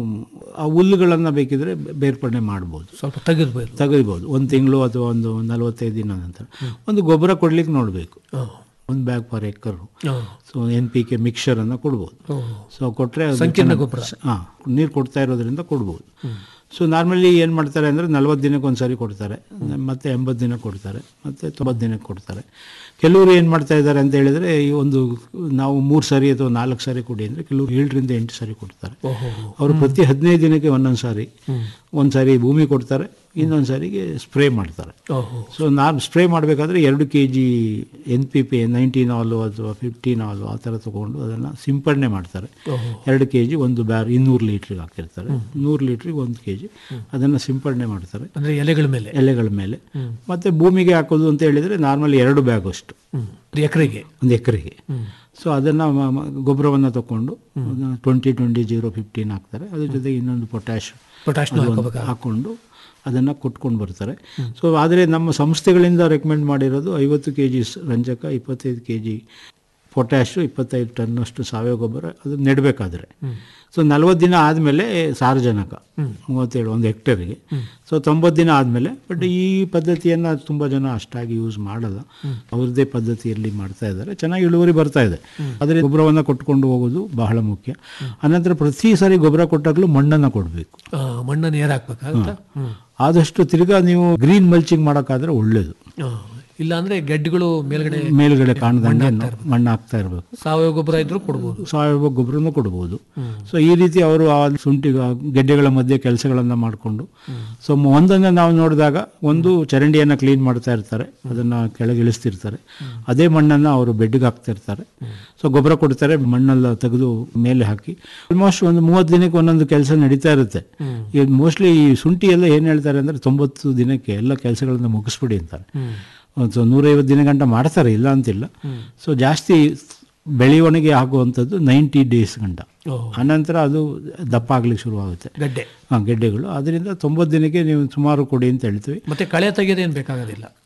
ಆ ಹುಲ್ಲುಗಳನ್ನು ಬೇಕಿದ್ರೆ ಬೇರ್ಪಡಣೆ ಮಾಡ್ಬೋದು ಸ್ವಲ್ಪ ತೆಗೆದ್ಬೋದು ತೆಗಿಬೋದು ಒಂದು ತಿಂಗಳು ಅಥವಾ ಒಂದು ನಲವತ್ತೈದು ದಿನ ನಂತರ ಒಂದು ಗೊಬ್ಬರ ಕೊಡ್ಲಿಕ್ಕೆ ನೋಡಬೇಕು ಒಂದು bag per acre so N P K ಮಿಕ್ಸರನ್ನು ಕೊಡ್ಬೋದು ಸೊ ಕೊಟ್ಟರೆ ಸಂಕೀರ್ಣ ಗೊಬ್ಬರ. ಹಾಂ ನೀರು ಕೊಡ್ತಾ ಇರೋದ್ರಿಂದ ಕೊಡ್ಬೋದು ಸೊ ನಾರ್ಮಲಿ ಏನು ಮಾಡ್ತಾರೆ ಅಂದರೆ ನಲ್ವತ್ತು ದಿನಕ್ಕೆ ಒಂದು ಸಾರಿ ಕೊಡ್ತಾರೆ ಮತ್ತೆ ಎಂಬತ್ತು ದಿನ ಕೊಡ್ತಾರೆ ಮತ್ತೆ ತೊಂಬತ್ತು ದಿನಕ್ಕೆ ಕೊಡ್ತಾರೆ ಕೆಲವರು ಏನು ಮಾಡ್ತಾ ಇದ್ದಾರೆ ಅಂತ ಹೇಳಿದರೆ ಈ ಒಂದು ನಾವು ಮೂರು ಸಾರಿ ಅಥವಾ ನಾಲ್ಕು ಸಾರಿ ಕೊಡಿ ಅಂದರೆ ಕೆಲವರು ಏಳರಿಂದ ಎಂಟು ಸಾರಿ ಕೊಡ್ತಾರೆ ಅವರು ಪ್ರತಿ ಹದಿನೈದು ದಿನಕ್ಕೆ ಒಂದೊಂದು ಸಾರಿ ಒಂದು ಸಾರಿ ಭೂಮಿ ಕೊಡ್ತಾರೆ ಇನ್ನೊಂದು ಸಾರಿಗೆ ಸ್ಪ್ರೇ ಮಾಡ್ತಾರೆ ಓಹೋ ಸೊ ನಾನು ಸ್ಪ್ರೇ ಮಾಡಬೇಕಾದ್ರೆ ಎರಡು K G N P P nineteen ಹಾಲು ಅಥವಾ ಫಿಫ್ಟೀನ್ ಹಾಲು ಆ ಥರ ತೊಗೊಂಡು ಅದನ್ನು ಸಿಂಪಡಣೆ ಮಾಡ್ತಾರೆ ಎರಡು ಕೆ ಜಿ ಒಂದು ಬ್ಯಾರ್ ಇನ್ನೂರು ಲೀಟ್ರಿಗೆ ಹಾಕಿರ್ತಾರೆ ನೂರು ಲೀಟ್ರಿಗೆ ಒಂದು ಕೆ ಜಿ ಅದನ್ನು ಸಿಂಪಡಣೆ ಮಾಡ್ತಾರೆ ಅಂದ್ರೆ ಎಲೆಗಳ ಮೇಲೆ ಎಲೆಗಳ ಮೇಲೆ ಮತ್ತು ಭೂಮಿಗೆ ಹಾಕೋದು ಅಂತ ಹೇಳಿದರೆ ನಾರ್ಮಲಿ ಎರಡು ಬ್ಯಾಗ್ ಅಷ್ಟು ಎಕರೆಗೆ ಒಂದು ಎಕರೆಗೆ ಸೊ ಅದನ್ನು ಗೊಬ್ಬರವನ್ನು ತಗೊಂಡು ಟ್ವೆಂಟಿ ಟ್ವೆಂಟಿ ಜೀರೋ ಫಿಫ್ಟೀನ್ ಹಾಕ್ತಾರೆ ಅದ್ರ ಜೊತೆಗೆ ಇನ್ನೊಂದು ಪೊಟ್ಯಾಶ್ ಪೊಟ್ಯಾಶ್ನ ಹಾಕೋಬೇಕಾ ಹಾಕ್ಕೊಂಡು ಅದನ್ನು ಕೊಟ್ಕೊಂಡು ಬರ್ತಾರೆ ಸೊ ಆದರೆ ನಮ್ಮ ಸಂಸ್ಥೆಗಳಿಂದ ರೆಕಮೆಂಡ್ ಮಾಡಿರೋದು ಐವತ್ತು ಕೆ ಜಿ ರಂಜಕ ಇಪ್ಪತ್ತೈದು ಕೆ ಜಿ ಪೊಟ್ಯಾಶು ಇಪ್ಪತ್ತೈದು ಟನ್ನಷ್ಟು ಸಾವಯವ ಗೊಬ್ಬರ ಅದು ನೆಡಬೇಕಾದ್ರೆ ಸೊ ನಲ್ವತ್ತು ದಿನ ಆದಮೇಲೆ ಸಾರಜನಕ ಮೂವತ್ತೇಳು ಒಂದು ಹೆಕ್ಟೇರಿಗೆ ಸೊ ತೊಂಬತ್ತು ದಿನ ಆದಮೇಲೆ ಬಟ್ ಈ ಪದ್ಧತಿಯನ್ನು ತುಂಬ ಜನ ಅಷ್ಟಾಗಿ ಯೂಸ್ ಮಾಡಲ್ಲ ಅವ್ರದ್ದೇ ಪದ್ಧತಿಯಲ್ಲಿ ಮಾಡ್ತಾ ಇದ್ದಾರೆ ಚೆನ್ನಾಗಿ ಇಳುವರಿ ಬರ್ತಾ ಇದೆ ಆದರೆ ಗೊಬ್ಬರವನ್ನು ಕೊಟ್ಕೊಂಡು ಹೋಗೋದು ಬಹಳ ಮುಖ್ಯ ಅನಂತರ ಪ್ರತಿ ಸಾರಿ ಗೊಬ್ಬರ ಕೊಟ್ಟಾಗಲೂ ಮಣ್ಣನ್ನು ಕೊಡಬೇಕು ಆ, ಮಣ್ಣನ್ನು ಏರ್ ಹಾಕ್ಬೇಕಾಗತ್ತಾ ಹ್ಮ್ ಆದಷ್ಟು ತಿರ್ಗಾ ನೀವು ಗ್ರೀನ್ ಮಲ್ಚಿಂಗ್ ಮಾಡೋಕ್ಕಾದ್ರೆ ಒಳ್ಳೇದು ಆ, ಇಲ್ಲ ಅಂದ್ರೆ ಗೆಡ್ಡೆಗಳು ಮೇಲ್ಗಡೆ ಮೇಲ್ಗಡೆ ಕಾಣದಂಗೆ ಮಣ್ಣು ಹಾಕ್ತಾ ಇರಬೇಕು ಸಾವಯವ ಗೊಬ್ಬರ ಇದ್ರೂ ಕೊಡ್ಬೋದು ಸಾವಯವ ಗೊಬ್ಬರನೂ ಕೊಡ್ಬೋದು ಸೊ ಈ ರೀತಿ ಅವರು ಆ ಶುಂಠಿ ಆ ಗೆಡ್ಡೆಗಳ ಮಧ್ಯೆ ಕೆಲಸಗಳನ್ನು ಮಾಡಿಕೊಂಡು ಸೊ ಒಂದನ್ನು ನಾವು ನೋಡಿದಾಗ ಒಂದು ಚರಂಡಿಯನ್ನು ಕ್ಲೀನ್ ಮಾಡ್ತಾ ಇರ್ತಾರೆ ಅದನ್ನು ಕೆಳಗೆ ಇಳಿಸ್ತಿರ್ತಾರೆ ಅದೇ ಮಣ್ಣನ್ನು ಅವರು ಬೆಡ್ಗೆ ಹಾಕ್ತಾ ಇರ್ತಾರೆ ಸೊ ಗೊಬ್ಬರ ಕೊಡ್ತಾರೆ ಮಣ್ಣೆಲ್ಲ ತೆಗೆದು ಮೇಲೆ ಹಾಕಿ ಆಲ್ಮೋಸ್ಟ್ ಒಂದು ಮೂವತ್ತು ದಿನಕ್ಕೆ ಒಂದೊಂದು ಕೆಲಸ ನಡೀತಾ ಇರುತ್ತೆ ಈಗ ಮೋಸ್ಟ್ಲಿ ಈ ಶುಂಠಿ ಎಲ್ಲ ಏನು ಹೇಳ್ತಾರೆ ಅಂದರೆ ತೊಂಬತ್ತು ದಿನಕ್ಕೆ ಎಲ್ಲ ಕೆಲಸಗಳನ್ನು ಮುಗಿಸ್ಬಿಡಿ ಅಂತಾರೆ ಒಂದು ನೂರೈವತ್ತು ದಿನ ಗಂಟ ಮಾಡ್ತಾರೆ ಇಲ್ಲ ಅಂತಿಲ್ಲ ಸೊ ಜಾಸ್ತಿ ಬೆಳವಣಿಗೆ ಆಗುವಂಥದ್ದು ನೈಂಟಿ ಡೇಸ್ ಗಂಟ ಓಹ್. ಆನಂತರ ಅದು ದಪ್ಪ ಆಗ್ಲಿಕ್ಕೆ ಶುರುವಾಗುತ್ತೆ ಗಡ್ಡೆ ಹಾಂ ಗೆಡ್ಡೆಗಳು ಅದರಿಂದ ತೊಂಬತ್ತು ದಿನಕ್ಕೆ ನೀವು ಸುಮಾರು ಕೊಡಿ ಅಂತ ಹೇಳ್ತೀವಿ ಮತ್ತೆ ಕಳೆ ತೆಗೆಯೋದೇನು ಬೇಕಾಗೋದಿಲ್ಲ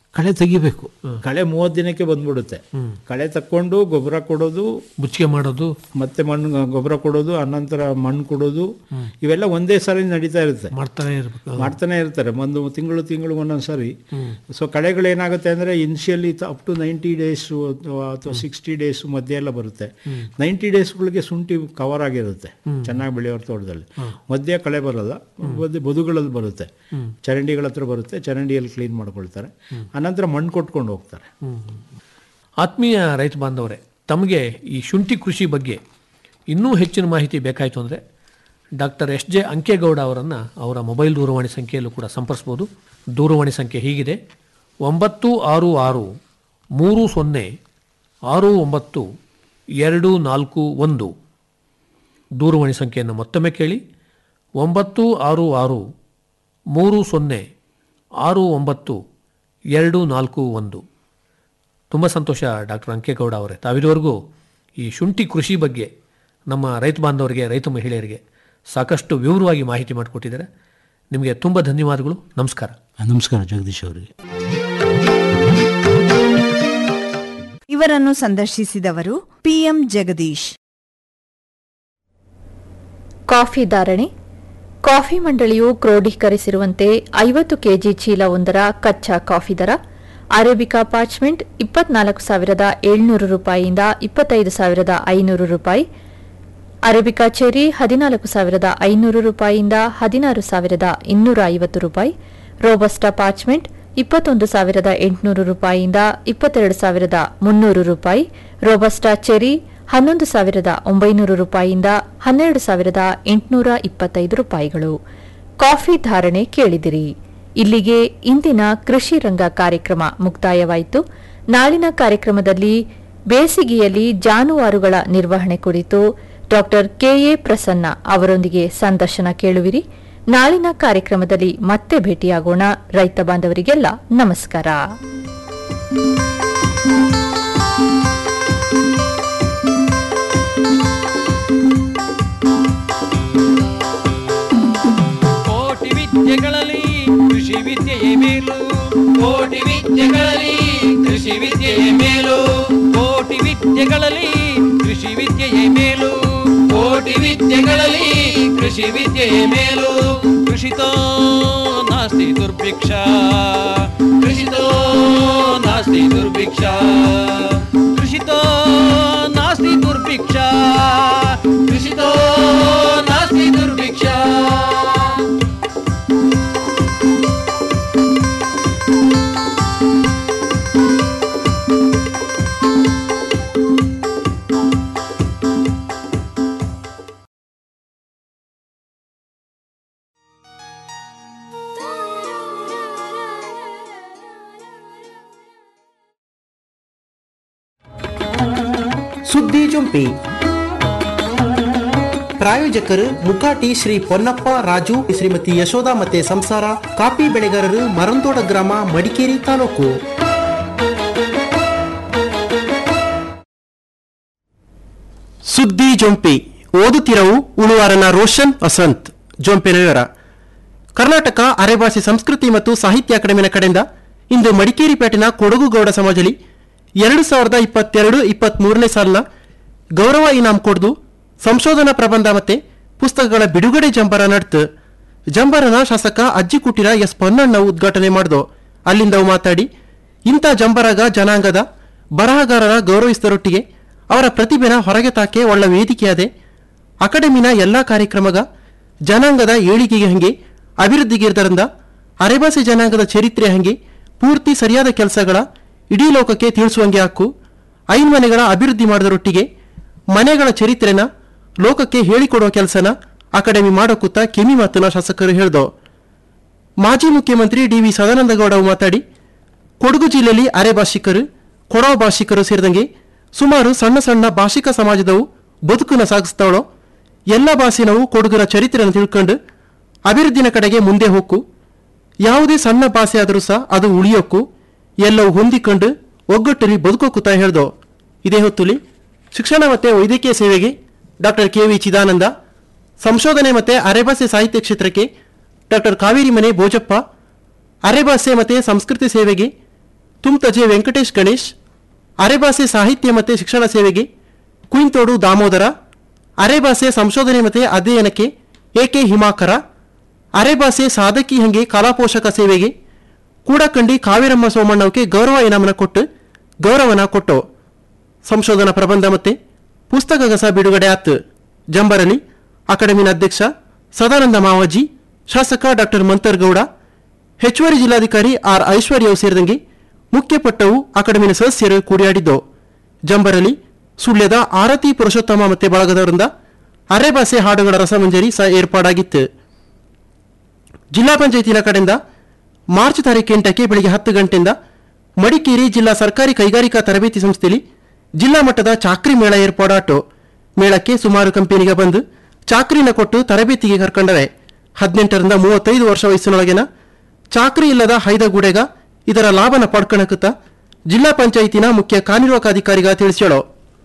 ಕಳೆ ತೆಗಿಬೇಕು ಕಳೆ ಮೂವತ್ತು ದಿನಕ್ಕೆ ಬಂದ್ಬಿಡುತ್ತೆ ಕಳೆ ತಕ್ಕೊಂಡು ಗೊಬ್ಬರ ಕೊಡೋದು ಮುಚ್ಚಿಗೆ ಮಾಡೋದು ಮತ್ತೆ ಮಣ್ಣು ಗೊಬ್ಬರ ಕೊಡೋದು ಅನಂತರ ಮಣ್ಣು ಕೊಡೋದು ಇವೆಲ್ಲ ಒಂದೇ ಸಾರಿ ನಡೀತಾ ಇರುತ್ತೆ ಮಾಡ್ತಾನೆ ಇರ್ಬೇಕು ಮಾಡ್ತಾನೆ ಇರ್ತಾರೆ ಒಂದು ತಿಂಗಳು ತಿಂಗಳು ಒಂದೊಂದು ಸಾರಿ ಸೊ ಕಳೆಗಳು ಏನಾಗುತ್ತೆ ಅಂದರೆ initially up to ninety days ಅಥವಾ ಸಿಕ್ಸ್ಟಿ ಡೇಸು ಮಧ್ಯೆ ಎಲ್ಲ ಬರುತ್ತೆ ನೈಂಟಿ ಡೇಸ್ಗಳಿಗೆ ಶುಂಠಿ ಕವರ್ ಆಗಿರುತ್ತೆ ಚೆನ್ನಾಗಿ ಬೆಳೆಯೋರ ತೋಟದಲ್ಲಿ ಮಧ್ಯೆ ಕಳೆ ಬರಲ್ಲ ಮಧ್ಯೆ ಬದುಗಳಲ್ಲಿ ಬರುತ್ತೆ ಚರಂಡಿಗಳ ಹತ್ರ ಬರುತ್ತೆ ಚರಂಡಿಯಲ್ಲಿ ಕ್ಲೀನ್ ಮಾಡ್ಕೊಳ್ತಾರೆ ಅನಂತರ ಮಣ್ಣು ಕೊಟ್ಕೊಂಡು ಹೋಗ್ತಾರೆ ಆತ್ಮೀಯ ರೈತ ಬಾಂಧವರೇ ತಮಗೆ ಈ ಶುಂಠಿ ಕೃಷಿ ಬಗ್ಗೆ ಇನ್ನೂ ಹೆಚ್ಚಿನ ಮಾಹಿತಿ ಬೇಕಾಯಿತು ಅಂದರೆ ಡಾಕ್ಟರ್ ಎಸ್ ಜೆ ಅಂಕೇಗೌಡ ಅವರನ್ನು ಅವರ ಮೊಬೈಲ್ ದೂರವಾಣಿ ಸಂಖ್ಯೆಯಲ್ಲೂ ಕೂಡ ಸಂಪರ್ಸ್ಬೋದು ದೂರವಾಣಿ ಸಂಖ್ಯೆ ಹೀಗಿದೆ ಒಂಬತ್ತು ಆರು ಆರು ಮೂರು ಸೊನ್ನೆ ಆರು ಒಂಬತ್ತು ಎರಡು ನಾಲ್ಕು ಒಂದು ದೂರವಾಣಿ ಸಂಖ್ಯೆಯನ್ನು ಮತ್ತೊಮ್ಮೆ ಕೇಳಿ ಒಂಬತ್ತು ಆರು ಆರು ಮೂರು ಸೊನ್ನೆ ಆರು ಒಂಬತ್ತು ಎರಡು ನಾಲ್ಕು ಒಂದು ತುಂಬ ಸಂತೋಷ ಡಾಕ್ಟರ್ ಅಂಕೇಗೌಡ ಅವರೇ ತಾವಿದುವರೆಗೂ ಈ ಶುಂಠಿ ಕೃಷಿ ಬಗ್ಗೆ ನಮ್ಮ ರೈತ ಬಾಂಧವರಿಗೆ ರೈತ ಮಹಿಳೆಯರಿಗೆ ಸಾಕಷ್ಟು ವಿವರವಾಗಿ ಮಾಹಿತಿ ಮಾಡಿಕೊಟ್ಟಿದ್ದಾರೆ ನಿಮಗೆ ತುಂಬ ಧನ್ಯವಾದಗಳು ನಮಸ್ಕಾರ ನಮಸ್ಕಾರ ಜಗದೀಶ್ ಅವರಿಗೆ ಇವರನ್ನು ಸಂದರ್ಶಿಸಿದವರು ಪಿಎಂ ಜಗದೀಶ್ ಕಾಫಿ ಧಾರಣೆ ಕಾಫಿ ಮಂಡಳಿಯು ಕ್ರೋಢೀಕರಿಸಿರುವಂತೆ ಐವತ್ತು ಕೆಜಿ ಚೀಲವೊಂದರ ಕಚ್ಚಾ ಕಾಫಿ ದರ ಅರೇಬಿಕಾ ಪಾರ್ಚ್ಮೆಂಟ್ ಇಪ್ಪತ್ನಾಲ್ಕು ಸಾವಿರದ ಏಳ್ನೂರು ರೂಪಾಯಿಯಿಂದ ಇಪ್ಪತ್ತೈದು ಸಾವಿರದ ಐನೂರು ರೂಪಾಯಿ ಅರೇಬಿಕಾ ಚೆರಿ ಹದಿನಾಲ್ಕು ಸಾವಿರದ ಐನೂರು ರೂಪಾಯಿಯಿಂದ ಹದಿನಾರು ಸಾವಿರದ ಇನ್ನೂರ ಐವತ್ತು ರೂಪಾಯಿ ರೋಬಸ್ಟಾ ಪಾರ್ಚ್ಮೆಂಟ್ ಇಪ್ಪತ್ತೊಂದು ಸಾವಿರದ ಎಂಟುನೂರು ರೂಪಾಯಿಯಿಂದ ಇಪ್ಪತ್ತೆರಡು ಸಾವಿರದ ಮುನ್ನೂರು ರೂಪಾಯಿ ರೋಬಸ್ಟಾ ಚೆರಿ ಹನ್ನೊಂದು ಸಾವಿರದ ಒಂಬೈನೂರು ರೂಪಾಯಿಯಿಂದ ಹನ್ನೆರಡು ಸಾವಿರದ ಎಂಟುನೂರ ಇಪ್ಪತ್ತೈದು ರೂಪಾಯಿಗಳು ಕಾಫಿ ಧಾರಣೆ ಕೇಳಿದಿರಿ ಇಲ್ಲಿಗೆ ಇಂದಿನ ಕೃಷಿ ರಂಗ ಕಾರ್ಯಕ್ರಮ ಮುಕ್ತಾಯವಾಯಿತು ನಾಳಿನ ಕಾರ್ಯಕ್ರಮದಲ್ಲಿ ಬೇಸಿಗೆಯಲ್ಲಿ ಜಾನುವಾರುಗಳ ನಿರ್ವಹಣೆ ಕುರಿತು ಡಾಕ್ಟರ್ ಕೆಎ ಪ್ರಸನ್ನ ಅವರೊಂದಿಗೆ ಸಂದರ್ಶನ ಕೇಳುವಿರಿ ನಾಳಿನ ಕಾರ್ಯಕ್ರಮದಲ್ಲಿ ಮತ್ತೆ ಭೇಟಿಯಾಗೋಣ ರೈತ ಬಾಂಧವರಿಗೆಲ್ಲ ನಮಸ್ಕಾರ ಕೋಟಿ ವಿದ್ಯೆಗಳಲ್ಲಿ ಕೃಷಿ ವಿದ್ಯೆಯೇ ಮೇಲು ಕೋಟಿ ವಿದ್ಯೆಗಳಲ್ಲಿ ಕೃಷಿ ವಿದ್ಯೆಯೇ ಮೇಲು ಕೋಟಿ ವಿದ್ಯೆಗಳಲ್ಲಿ ಕೃಷಿ ವಿದ್ಯೆಯೇ ಮೇಲು ಕೋಟಿ ವಿದ್ಯೆಗಳಲ್ಲಿ ಕೃಷಿ ವಿದ್ಯೆಯೇ ಮೇಲು ಕೃಷಿತೋ ನಾಸ್ತಿ ದುರ್ಭಿಕ್ಷ ಕೃಷಿತೋ ನಾಸ್ತಿ ದುರ್ಭಿಕ್ಷ ಕೃಷಿತೋ ನಾಸ್ತಿ ದುರ್ಭಿಕ್ಷ ಕೃಷಿತೋ ನಾಸ್ತಿ ದುರ್ಭಿಕ್ಷ ಸುದ್ದಿ ಜೊಂಪಿ ಪ್ರಾಯೋಜಕರು ಮುಕಾಟಿ ಶ್ರೀ ಪೊನ್ನಪ್ಪ ರಾಜು ಶ್ರೀಮತಿ ಯಶೋಧ ಮತ್ತೆ ಸಂಸಾರ ಕಾಫಿ ಬೆಳೆಗಾರರು ಮರಂದೋಡ ಗ್ರಾಮ ಮಡಿಕೇರಿ ತಾಲೂಕು ಸುದ್ದಿ ಜೊಂಪಿ ಓದುತ್ತಿರವು ಉಳುವಾರನ ರೋಷನ್ ವಸಂತ್ ಜೊಂಪಿನ ವಿವರ ಕರ್ನಾಟಕ ಅರೆಭಾಷೆ ಸಂಸ್ಕೃತಿ ಮತ್ತು ಸಾಹಿತ್ಯ ಅಕಾಡೆಮಿನ ಕಡೆಯಿಂದ ಇಂದು ಮಡಿಕೇರಿ ಪೇಟೆನ ಕೊಡಗು ಗೌಡ ಸಮಾಜದಲ್ಲಿ ಎರಡು ಸಾವಿರದ ಇಪ್ಪತ್ತೆರಡು ಇಪ್ಪತ್ತ್ಮೂರನೇ ಸಾಲಿನ ಗೌರವ ಇನಾಮ್ ಕೊಡ್ದು ಸಂಶೋಧನಾ ಪ್ರಬಂಧ ಮತ್ತೆ ಪುಸ್ತಕಗಳ ಬಿಡುಗಡೆ ಜಂಬರ ನಡೆತು ಜಂಬರನ ಶಾಸಕ ಅಜ್ಜಿ ಕುಟೀರ ಎಸ್ ಪೊನ್ನಣ್ಣ ಉದ್ಘಾಟನೆ ಮಾಡ್ದು ಅಲ್ಲಿಂದ ಅವು ಮಾತಾಡಿ ಇಂಥ ಜಂಬರಾಗ ಜನಾಂಗದ ಬರಹಗಾರರ ಗೌರವಿಸಿದರೊಟ್ಟಿಗೆ ಅವರ ಪ್ರತಿಭೆನ ಹೊರಗೆ ತಾಕೆ ಒಳ್ಳ ವೇದಿಕೆಯಾದೆ ಅಕಾಡೆಮಿನ ಎಲ್ಲ ಕಾರ್ಯಕ್ರಮಗ ಜನಾಂಗದ ಏಳಿಗೆಗೆ ಹಂಗೆ ಅಭಿವೃದ್ಧಿಗಿರ್ದರಿಂದ ಅರೆಭಾಷೆ ಜನಾಂಗದ ಚರಿತ್ರೆ ಹಂಗೆ ಪೂರ್ತಿ ಸರಿಯಾದ ಕೆಲಸಗಳ ಇಡೀ ಲೋಕಕ್ಕೆ ತಿಳಿಸುವಂಗೆ ಹಾಕು ಐನ್ ಮನೆಗಳ ಅಭಿವೃದ್ಧಿ ಮಾಡಿದರೊಟ್ಟಿಗೆ ಮನೆಗಳ ಚರಿತ್ರೆನ ಲೋಕಕ್ಕೆ ಹೇಳಿಕೊಡುವ ಕೆಲಸನ ಅಕಾಡೆಮಿ ಮಾಡೋಕುತ್ತ ಕೆಮಿ ಮಾತನ್ನ ಶಾಸಕರು ಹೇಳ್ದೋ ಮಾಜಿ ಮುಖ್ಯಮಂತ್ರಿ ಡಿ ವಿ ಸದಾನಂದಗೌಡ ಅವರು ಮಾತಾಡಿ ಕೊಡಗು ಜಿಲ್ಲೆಯಲ್ಲಿ ಅರೆ ಭಾಷಿಕರು ಕೊಡವ ಭಾಷಿಕರು ಸೇರಿದಂಗೆ ಸುಮಾರು ಸಣ್ಣ ಸಣ್ಣ ಭಾಷಿಕ ಸಮಾಜದವು ಬದುಕನ್ನು ಸಾಗಿಸ್ತಾವಳೋ ಎಲ್ಲ ಭಾಷೆನವು ಕೊಡಗರ ಚರಿತ್ರೆಯನ್ನು ತಿಳ್ಕೊಂಡು ಅಭಿವೃದ್ಧಿನ ಕಡೆಗೆ ಮುಂದೆ ಹೋಗು ಯಾವುದೇ ಸಣ್ಣ ಭಾಷೆ ಆದರೂ ಸಹ ಅದು ಉಳಿಯೋಕ್ಕೂ ಎಲ್ಲವೂ ಹೊಂದಿಕೊಂಡು ಒಗ್ಗಟ್ಟಲ್ಲಿ ಬದುಕೋಕುತ್ತ ಹೇಳ್ದೋ ಇದೇ ಹೊತ್ತುಲಿ ಶಿಕ್ಷಣ ಮತ್ತು ವೈದ್ಯಕೀಯ ಸೇವೆಗೆ ಡಾಕ್ಟರ್ ಕೆ ವಿ ಚಿದಾನಂದ ಸಂಶೋಧನೆ ಮತ್ತು ಅರೆಭಾಷೆ ಸಾಹಿತ್ಯ ಕ್ಷೇತ್ರಕ್ಕೆ ಡಾಕ್ಟರ್ ಕಾವೇರಿ ಮನೆ ಬೋಜಪ್ಪ ಅರೆಭಾಷೆ ಮತ್ತು ಸಂಸ್ಕೃತಿ ಸೇವೆಗೆ ತುಮ್ತಜೆ ವೆಂಕಟೇಶ್ ಗಣೇಶ್ ಅರೆಭಾಷೆ ಸಾಹಿತ್ಯ ಮತ್ತು ಶಿಕ್ಷಣ ಸೇವೆಗೆ ಕುಯಿಂತೋಡು ದಾಮೋದರ ಅರೆಭಾಷೆ ಸಂಶೋಧನೆ ಮತ್ತು ಅಧ್ಯಯನಕ್ಕೆ ಎಕೆ ಹಿಮಾಕರ ಅರೆಭಾಷೆ ಸಾಧಕಿ ಹಂಗೆ ಕಲಾಪೋಷಕ ಸೇವೆಗೆ ಕೂಡಕಂಡಿ ಕಾವೇರಮ್ಮ ಸೋಮಣ್ಣವಕ್ಕೆ ಗೌರವ ಇನಾಮನ ಕೊಟ್ಟು ಗೌರವನ ಕೊಟ್ಟು ಸಂಶೋಧನಾ ಪ್ರಬಂಧ ಮತ್ತೆ ಪುಸ್ತಕ ಗಸ ಬಿಡುಗಡೆ ಆತು ಜಂಬರಲಿ ಅಕಾಡೆಮಿನ ಅಧ್ಯಕ್ಷ ಸದಾನಂದ ಮಾವಾಜಿ ಶಾಸಕ ಡಾಕ್ಟರ್ ಮಂತರ್ಗೌಡ ಹೆಚ್ಚುವರಿ ಜಿಲ್ಲಾಧಿಕಾರಿ ಆರ್ ಐಶ್ವರ್ಯವು ಸೇರಿದಂಗೆ ಮುಖ್ಯ ಪಟ್ಟವು ಅಕಾಡೆಮಿನ ಸದಸ್ಯರು ಕೂಡಿಯಾಡಿದ್ದು ಜಂಬರಲಿ ಸುಳ್ಯದ ಆರತಿ ಪುರುಷೋತ್ತಮ ಮತ್ತೆ ಬಳಗದವರಿಂದ ಅರೆಭಾಷೆ ಹಾಡುಗಳ ರಸಮಂಜರಿ ಸಹ ಏರ್ಪಾಡಾಗಿತ್ತು ಜಿಲ್ಲಾ ಪಂಚಾಯತಿನ ಕಡೆಯಿಂದ ಮಾರ್ಚ್ ತಾರೀಕು ಎಂಟಕ್ಕೆ ಬೆಳಿಗ್ಗೆ ಹತ್ತು ಗಂಟೆಯಿಂದ ಮಡಿಕೇರಿ ಜಿಲ್ಲಾ ಸರ್ಕಾರಿ ಕೈಗಾರಿಕಾ ತರಬೇತಿ ಸಂಸ್ಥೆಯಲ್ಲಿ ಜಿಲ್ಲಾ ಮಟ್ಟದ ಚಾಕ್ರಿ ಮೇಳ ಏರ್ಪಾಡಾಟು ಮೇಳಕ್ಕೆ ಸುಮಾರು ಕಂಪನಿಗೆ ಬಂದು ಚಾಕ್ರಿನ ಕೊಟ್ಟು ತರಬೇತಿಗೆ ಕರ್ಕೊಂಡವೆ ಹದಿನೆಂಟರಿಂದ ಮೂವತ್ತೈದು ವರ್ಷ ವಯಸ್ಸಿನೊಳಗಿನ ಚಾಕ್ರಿ ಇಲ್ಲದ ಹೈದಗೂಡೆಗ ಇದರ ಲಾಭನ ಪಡ್ಕಣಕುತ್ತ ಜಿಲ್ಲಾ ಪಂಚಾಯಿತಿನ ಮುಖ್ಯ ಕಾರ್ಯನಿರ್ವಾಹಕಾಧಿಕಾರಿಗ ತಿಳಿಸ್ಯಾಳು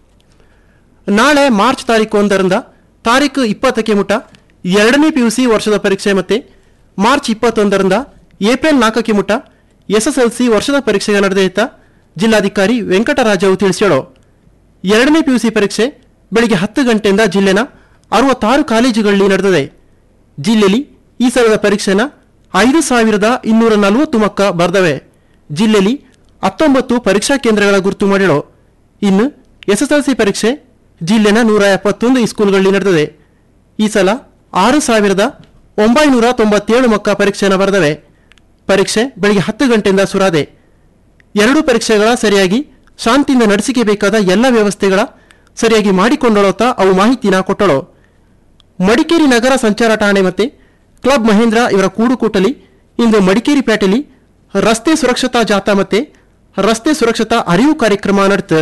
ನಾಳೆ ಮಾರ್ಚ್ ತಾರೀಕು ಒಂದರಿಂದ ತಾರೀಕು ಇಪ್ಪತ್ತಕ್ಕೆ ಮುಟ ಎರಡನೇ ಪಿಯುಸಿ ವರ್ಷದ ಪರೀಕ್ಷೆ ಮತ್ತೆ ಮಾರ್ಚ್ ಇಪ್ಪತ್ತೊಂದರಿಂದ ಏಪ್ರಿಲ್ ನಾಲ್ಕಕ್ಕೆ ಮುಟ ಎಸ್ಎಸ್ಎಲ್ಸಿ ವರ್ಷದ ಪರೀಕ್ಷೆಗೆ ನಡೆದೈತ ಜಿಲ್ಲಾಧಿಕಾರಿ ವೆಂಕಟರಾಜವು ತಿಳಿಸ್ಯಾಳು ಎರಡನೇ ಪಿಯುಸಿ ಪರೀಕ್ಷೆ ಬೆಳಿಗ್ಗೆ ಹತ್ತು ಗಂಟೆಯಿಂದ ಜಿಲ್ಲೆನ ಅರವತ್ತಾರು ಕಾಲೇಜುಗಳಲ್ಲಿ ನಡೆದಿದೆ ಜಿಲ್ಲೆಯಲ್ಲಿ ಈ ಸಲದ ಪರೀಕ್ಷೆನ ಐದು ಸಾವಿರದ ಇನ್ನೂರ ನಲವತ್ತು ಮಕ್ಕ ಬರ್ದವೆ ಜಿಲ್ಲೆಯಲ್ಲಿ ಹತ್ತೊಂಬತ್ತು ಪರೀಕ್ಷಾ ಕೇಂದ್ರಗಳ ಗುರುತು ಮಾಡಿಳು ಇನ್ನು ಎಸ್ಎಸ್ಎಲ್ಸಿ ಪರೀಕ್ಷೆ ಜಿಲ್ಲೆನ ನೂರ ಎಪ್ಪತ್ತೊಂದು ಸ್ಕೂಲ್ಗಳಲ್ಲಿ ನಡೆದಿದೆ ಈ ಸಲ ಆರು ಸಾವಿರದ ಒಂಬೈನೂರ ತೊಂಬತ್ತೇಳು ಮಕ್ಕ ಪರೀಕ್ಷೆನ ಬರೆದವೆ ಪರೀಕ್ಷೆ ಬೆಳಿಗ್ಗೆ ಹತ್ತು ಗಂಟೆಯಿಂದ ಸುರಾದೆ ಎರಡು ಪರೀಕ್ಷೆಗಳ ಸರಿಯಾಗಿ ಶಾಂತಿಯಿಂದ ನಡೆಸಿಕೆ ಬೇಕಾದ ಎಲ್ಲ ವ್ಯವಸ್ಥೆಗಳ ಸರಿಯಾಗಿ ಮಾಡಿಕೊಂಡೊಳತಾ ಅವು ಮಾಹಿತಿನ ಕೊಟ್ಟಳು ಮಡಿಕೇರಿ ನಗರ ಸಂಚಾರ ಠಾಣೆ ಮತ್ತೆ ಕ್ಲಬ್ ಮಹೇಂದ್ರ ಇವರ ಕೂಡುಕೂಟಲಿ ಇಂದು ಮಡಿಕೇರಿ ಪೇಟೆಲಿ ರಸ್ತೆ ಸುರಕ್ಷತಾ ಜಾಥಾ ಮತ್ತೆ ರಸ್ತೆ ಸುರಕ್ಷತಾ ಅರಿವು ಕಾರ್ಯಕ್ರಮ ನಡೆತು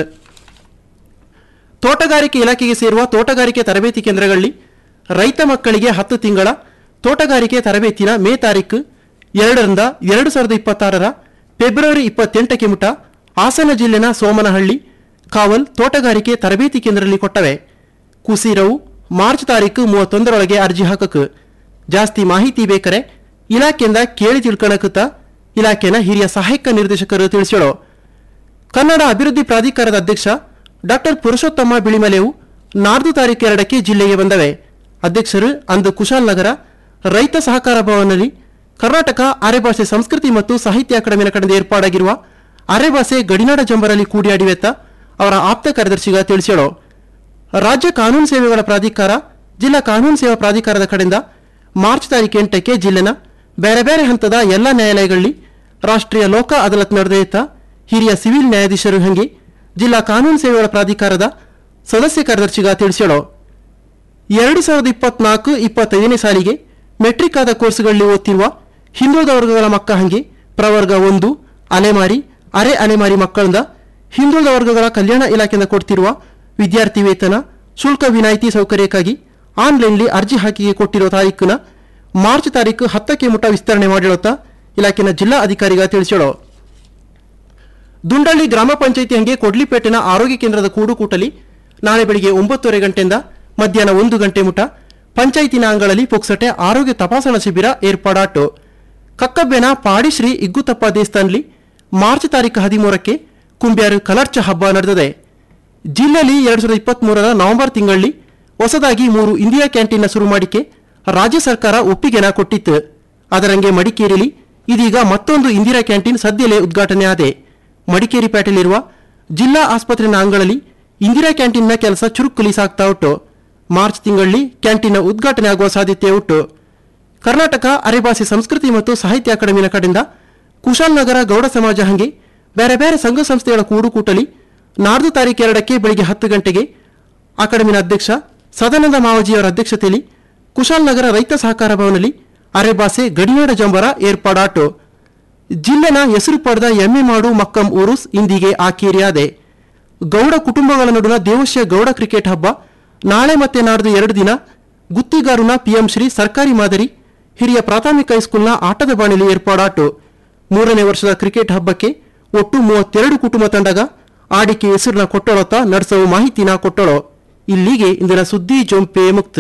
ತೋಟಗಾರಿಕೆ ಇಲಾಖೆಗೆ ಸೇರುವ ತೋಟಗಾರಿಕೆ ತರಬೇತಿ ಕೇಂದ್ರಗಳಲ್ಲಿ ರೈತ ಮಕ್ಕಳಿಗೆ ಹತ್ತು ತಿಂಗಳ ತೋಟಗಾರಿಕೆ ತರಬೇತಿನ ಮೇ ತಾರೀಕು ಎರಡರಿಂದ ಎರಡು ಸಾವಿರದ ಇಪ್ಪತ್ತಾರರ ಫೆಬ್ರವರಿ ಇಪ್ಪತ್ತೆಂಟಕ್ಕೆ ಮುಟ ಹಾಸನ ಜಿಲ್ಲೆನ ಸೋಮನಹಳ್ಳಿ ಕಾವಲ್ ತೋಟಗಾರಿಕೆ ತರಬೇತಿ ಕೇಂದ್ರದಲ್ಲಿ ಕೊಟ್ಟವೆ ಕುಸೀರವು ಮಾರ್ಚ್ ತಾರೀಕು ಮೂವತ್ತೊಂದರೊಳಗೆ ಅರ್ಜಿ ಹಾಕಕ್ಕೆ ಜಾಸ್ತಿ ಮಾಹಿತಿ ಬೇಕಾರೆ ಇಲಾಖೆಯಿಂದ ಕೇಳಿ ತಿಳ್ಕೊಳಕುತ್ತ ಇಲಾಖೆನ ಹಿರಿಯ ಸಹಾಯಕ ನಿರ್ದೇಶಕರು ತಿಳಿಸ್ಯಾಳು ಕನ್ನಡ ಅಭಿವೃದ್ಧಿ ಪ್ರಾಧಿಕಾರದ ಅಧ್ಯಕ್ಷ ಡಾಕ್ಟರ್ ಪುರುಷೋತ್ತಮ ಬಿಳಿಮಲೆಯು ನಾಲ್ಕು ತಾರೀಕು ಎರಡಕ್ಕೆ ಜಿಲ್ಲೆಗೆ ಬಂದವೆ ಅಧ್ಯಕ್ಷರು ಅಂದು ಕುಶಾಲನಗರ ರೈತ ಸಹಕಾರ ಭವನದಲ್ಲಿ ಕರ್ನಾಟಕ ಅರೆಭಾಷೆ ಸಂಸ್ಕೃತಿ ಮತ್ತು ಸಾಹಿತ್ಯ ಅಕಾಡೆಮಿನ ಕಡೆಯಿಂದ ಏರ್ಪಾಡಾಗಿರುವ ಅರೆಭಾಷೆ ಗಡಿನಾಡ ಜಂಬರಲ್ಲಿ ಕೂಡಿಯಾಡಿವೆತ್ತ ಅವರ ಆಪ್ತ ಕಾರ್ಯದರ್ಶಿಗ ತಿಳಿಸ್ಯಾಳು ರಾಜ್ಯ ಕಾನೂನು ಸೇವೆಗಳ ಪ್ರಾಧಿಕಾರ ಜಿಲ್ಲಾ ಕಾನೂನು ಸೇವಾ ಪ್ರಾಧಿಕಾರದ ಕಡೆಯಿಂದ ಮಾರ್ಚ್ ತಾರೀಕು ಎಂಟಕ್ಕೆ ಜಿಲ್ಲೆನ ಬೇರೆ ಬೇರೆ ಹಂತದ ಎಲ್ಲ ನ್ಯಾಯಾಲಯಗಳಲ್ಲಿ ರಾಷ್ಟ್ರೀಯ ಲೋಕ ಅದಾಲತ್ ನಡೆದೈತ ಹಿರಿಯ ಸಿವಿಲ್ ನ್ಯಾಯಾಧೀಶರು ಹಂಗೆ ಜಿಲ್ಲಾ ಕಾನೂನು ಸೇವೆಗಳ ಪ್ರಾಧಿಕಾರದ ಸದಸ್ಯ ಕಾರ್ಯದರ್ಶಿಗ ತಿಳಿಸ್ಯಾಳು ಎರಡು ಸಾವಿರದ ಇಪ್ಪತ್ನಾಲ್ಕು ಇಪ್ಪತ್ತೈದನೇ ಸಾಲಿಗೆ ಮೆಟ್ರಿಕ್ ಆದ ಕೋರ್ಸ್ಗಳಲ್ಲಿ ಓದ್ತಿರುವ ಹಿಂದುಳಿದ ವರ್ಗಗಳ ಮಕ್ಕ ಹಂಗೆ ಪ್ರವರ್ಗ ಒಂದು ಅಲೆಮಾರಿ ಅರೆ ಅಲೆಮಾರಿ ಮಕ್ಕಳಿಂದ ಹಿಂದುಳಿದ ವರ್ಗಗಳ ಕಲ್ಯಾಣ ಇಲಾಖೆಯಿಂದ ಕೊಡ್ತಿರುವ ವಿದ್ಯಾರ್ಥಿ ವೇತನ ಶುಲ್ಕ ವಿನಾಯಿತಿ ಸೌಕರ್ಯಕ್ಕಾಗಿ ಆನ್ಲೈನ್ಲಿ ಅರ್ಜಿ ಹಾಕಿಗೆ ಕೊಟ್ಟಿರೋ ತಾರೀಖಿನ ಮಾರ್ಚ್ ತಾರೀಕು ಹತ್ತಕ್ಕೆ ಮುಟ ವಿಸ್ತರಣೆ ಮಾಡಿರುತ್ತಾ ಇಲಾಖೆನ ಜಿಲ್ಲಾ ಅಧಿಕಾರಿಗ ತಿಳಿಸ್ಯಾಳು ದುಂಡಳ್ಳಿ ಗ್ರಾಮ ಪಂಚಾಯಿತಿ ಹಂಗೆ ಕೊಡ್ಲಿಪೇಟೆನ ಆರೋಗ್ಯ ಕೇಂದ್ರದ ಕೂಡುಕೂಟಲಿ ನಾಳೆ ಬೆಳಿಗ್ಗೆ ಒಂಬತ್ತುವರೆ ಗಂಟೆಯಿಂದ ಮಧ್ಯಾಹ್ನ ಒಂದು ಗಂಟೆ ಮುಟ ಪಂಚಾಯಿತಿನ ಅಂಗಳಲ್ಲಿ ಪುಕ್ಸಟೆ ಆರೋಗ್ಯ ತಪಾಸಣಾ ಶಿಬಿರ ಏರ್ಪಾಡಾಟು ಕಕ್ಕಬ್ಬೆನ ಪಾಡಿಶ್ರೀ ಇಗ್ಗುತಪ್ಪ ದೇವಸ್ಥಾನಲಿ ಮಾರ್ಚ್ ತಾರೀಕು ಹದಿಮೂರಕ್ಕೆ ಕುಂಬ್ಯಾರು ಕಲರ್ಚ ಹಬ್ಬ ನಡೆದಿದೆ ಜಿಲ್ಲೆಯಲ್ಲಿ ಎರಡು ಸಾವಿರದ ಇಪ್ಪತ್ಮೂರರ ನವೆಂಬರ್ ತಿಂಗಳಲ್ಲಿ ಹೊಸದಾಗಿ ಮೂರು ಇಂದಿರಾ ಕ್ಯಾಂಟೀನ್ನ ಶುರು ಮಾಡಿಕೆ ರಾಜ್ಯ ಸರ್ಕಾರ ಒಪ್ಪಿಗೆನ ಕೊಟ್ಟಿತ್ತು ಅದರಂಗೆ ಮಡಿಕೇರಿಯಲ್ಲಿ ಇದೀಗ ಮತ್ತೊಂದು ಇಂದಿರಾ ಕ್ಯಾಂಟೀನ್ ಸದ್ಯಲೇ ಉದ್ಘಾಟನೆ ಆದೆ ಮಡಿಕೇರಿ ಪೇಟೆಯಲ್ಲಿರುವ ಜಿಲ್ಲಾ ಆಸ್ಪತ್ರೆನ ಅಂಗಳಲ್ಲಿ ಇಂದಿರಾ ಕ್ಯಾಂಟೀನ್ನ ಕೆಲಸ ಚುರುಕುಲಿ ಸಾಗ್ತಾ ಉಂಟು ಮಾರ್ಚ್ ತಿಂಗಳಲ್ಲಿ ಕ್ಯಾಂಟೀನ್ನ ಉದ್ಘಾಟನೆ ಆಗುವ ಸಾಧ್ಯತೆ ಉಂಟು ಕರ್ನಾಟಕ ಅರೆಭಾಷೆ ಸಂಸ್ಕೃತಿ ಮತ್ತು ಸಾಹಿತ್ಯ ಅಕಾಡೆಮಿನ ಕಡೆಯಿಂದ ಕುಶಾಲನಗರ ಗೌಡ ಸಮಾಜ ಹಂಗೆ ಬೇರೆ ಬೇರೆ ಸಂಘ ಸಂಸ್ಥೆಗಳ ಕೂಡುಕೂಟಲಿ ನಾಡ್ದು ತಾರೀಕು ಎರಡಕ್ಕೆ ಬೆಳಿಗ್ಗೆ ಹತ್ತು ಗಂಟೆಗೆ ಅಕಾಡೆಮಿನ ಅಧ್ಯಕ್ಷ ಸದಾನಂದ ಮಾವಜಿಯವರ ಅಧ್ಯಕ್ಷತೆಯಲ್ಲಿ ಕುಶಾಲನಗರ ರೈತ ಸಹಕಾರ ಭವನದಲ್ಲಿ ಅರೆಭಾಷೆ ಗಡಿನಾಡ ಜಂಬರ ಏರ್ಪಾಡಾಟು ಜಿಲ್ಲೆನ ಹೆಸರು ಪಡೆದ ಎಮ್ಮೆ ಮಾಡು ಮಕ್ಕಂ ಉರುಸ್ ಇಂದಿಗೆ ಆಕೇರಿಯಾದೆ ಗೌಡ ಕುಟುಂಬಗಳ ನಡುವಿನ ದೇವಶ್ಯ ಗೌಡ ಕ್ರಿಕೆಟ್ ಹಬ್ಬ ನಾಳೆ ಮತ್ತೆ ನಾಡ್ದು ಎರಡು ದಿನ ಗುತ್ತಿಗಾರುನ ಪಿಎಂ ಶ್ರೀ ಸರ್ಕಾರಿ ಮಾದರಿ ಹಿರಿಯ ಪ್ರಾಥಮಿಕ ಹೈಸ್ಕೂಲ್ನ ಆಟದ ಬಾಣಿಲಿ ಏರ್ಪಾಡಾಟು ಮೂರನೇ ವರ್ಷದ ಕ್ರಿಕೆಟ್ ಹಬ್ಬಕ್ಕೆ ಒಟ್ಟು ಮೂವತ್ತೆರಡು ಕುಟುಂಬ ತಂಡಗ ಆಡಿಕೆ ಹೆಸರನ್ನ ಕೊಟ್ಟೊಳತ ನಡೆಸುವ ಮಾಹಿತಿನ ಕೊಟ್ಟಳೋ ಇಲ್ಲಿಗೆ ಇಂದಿನ ಸುದ್ದಿ ಜೊಂಪೆ ಮುಕ್ತ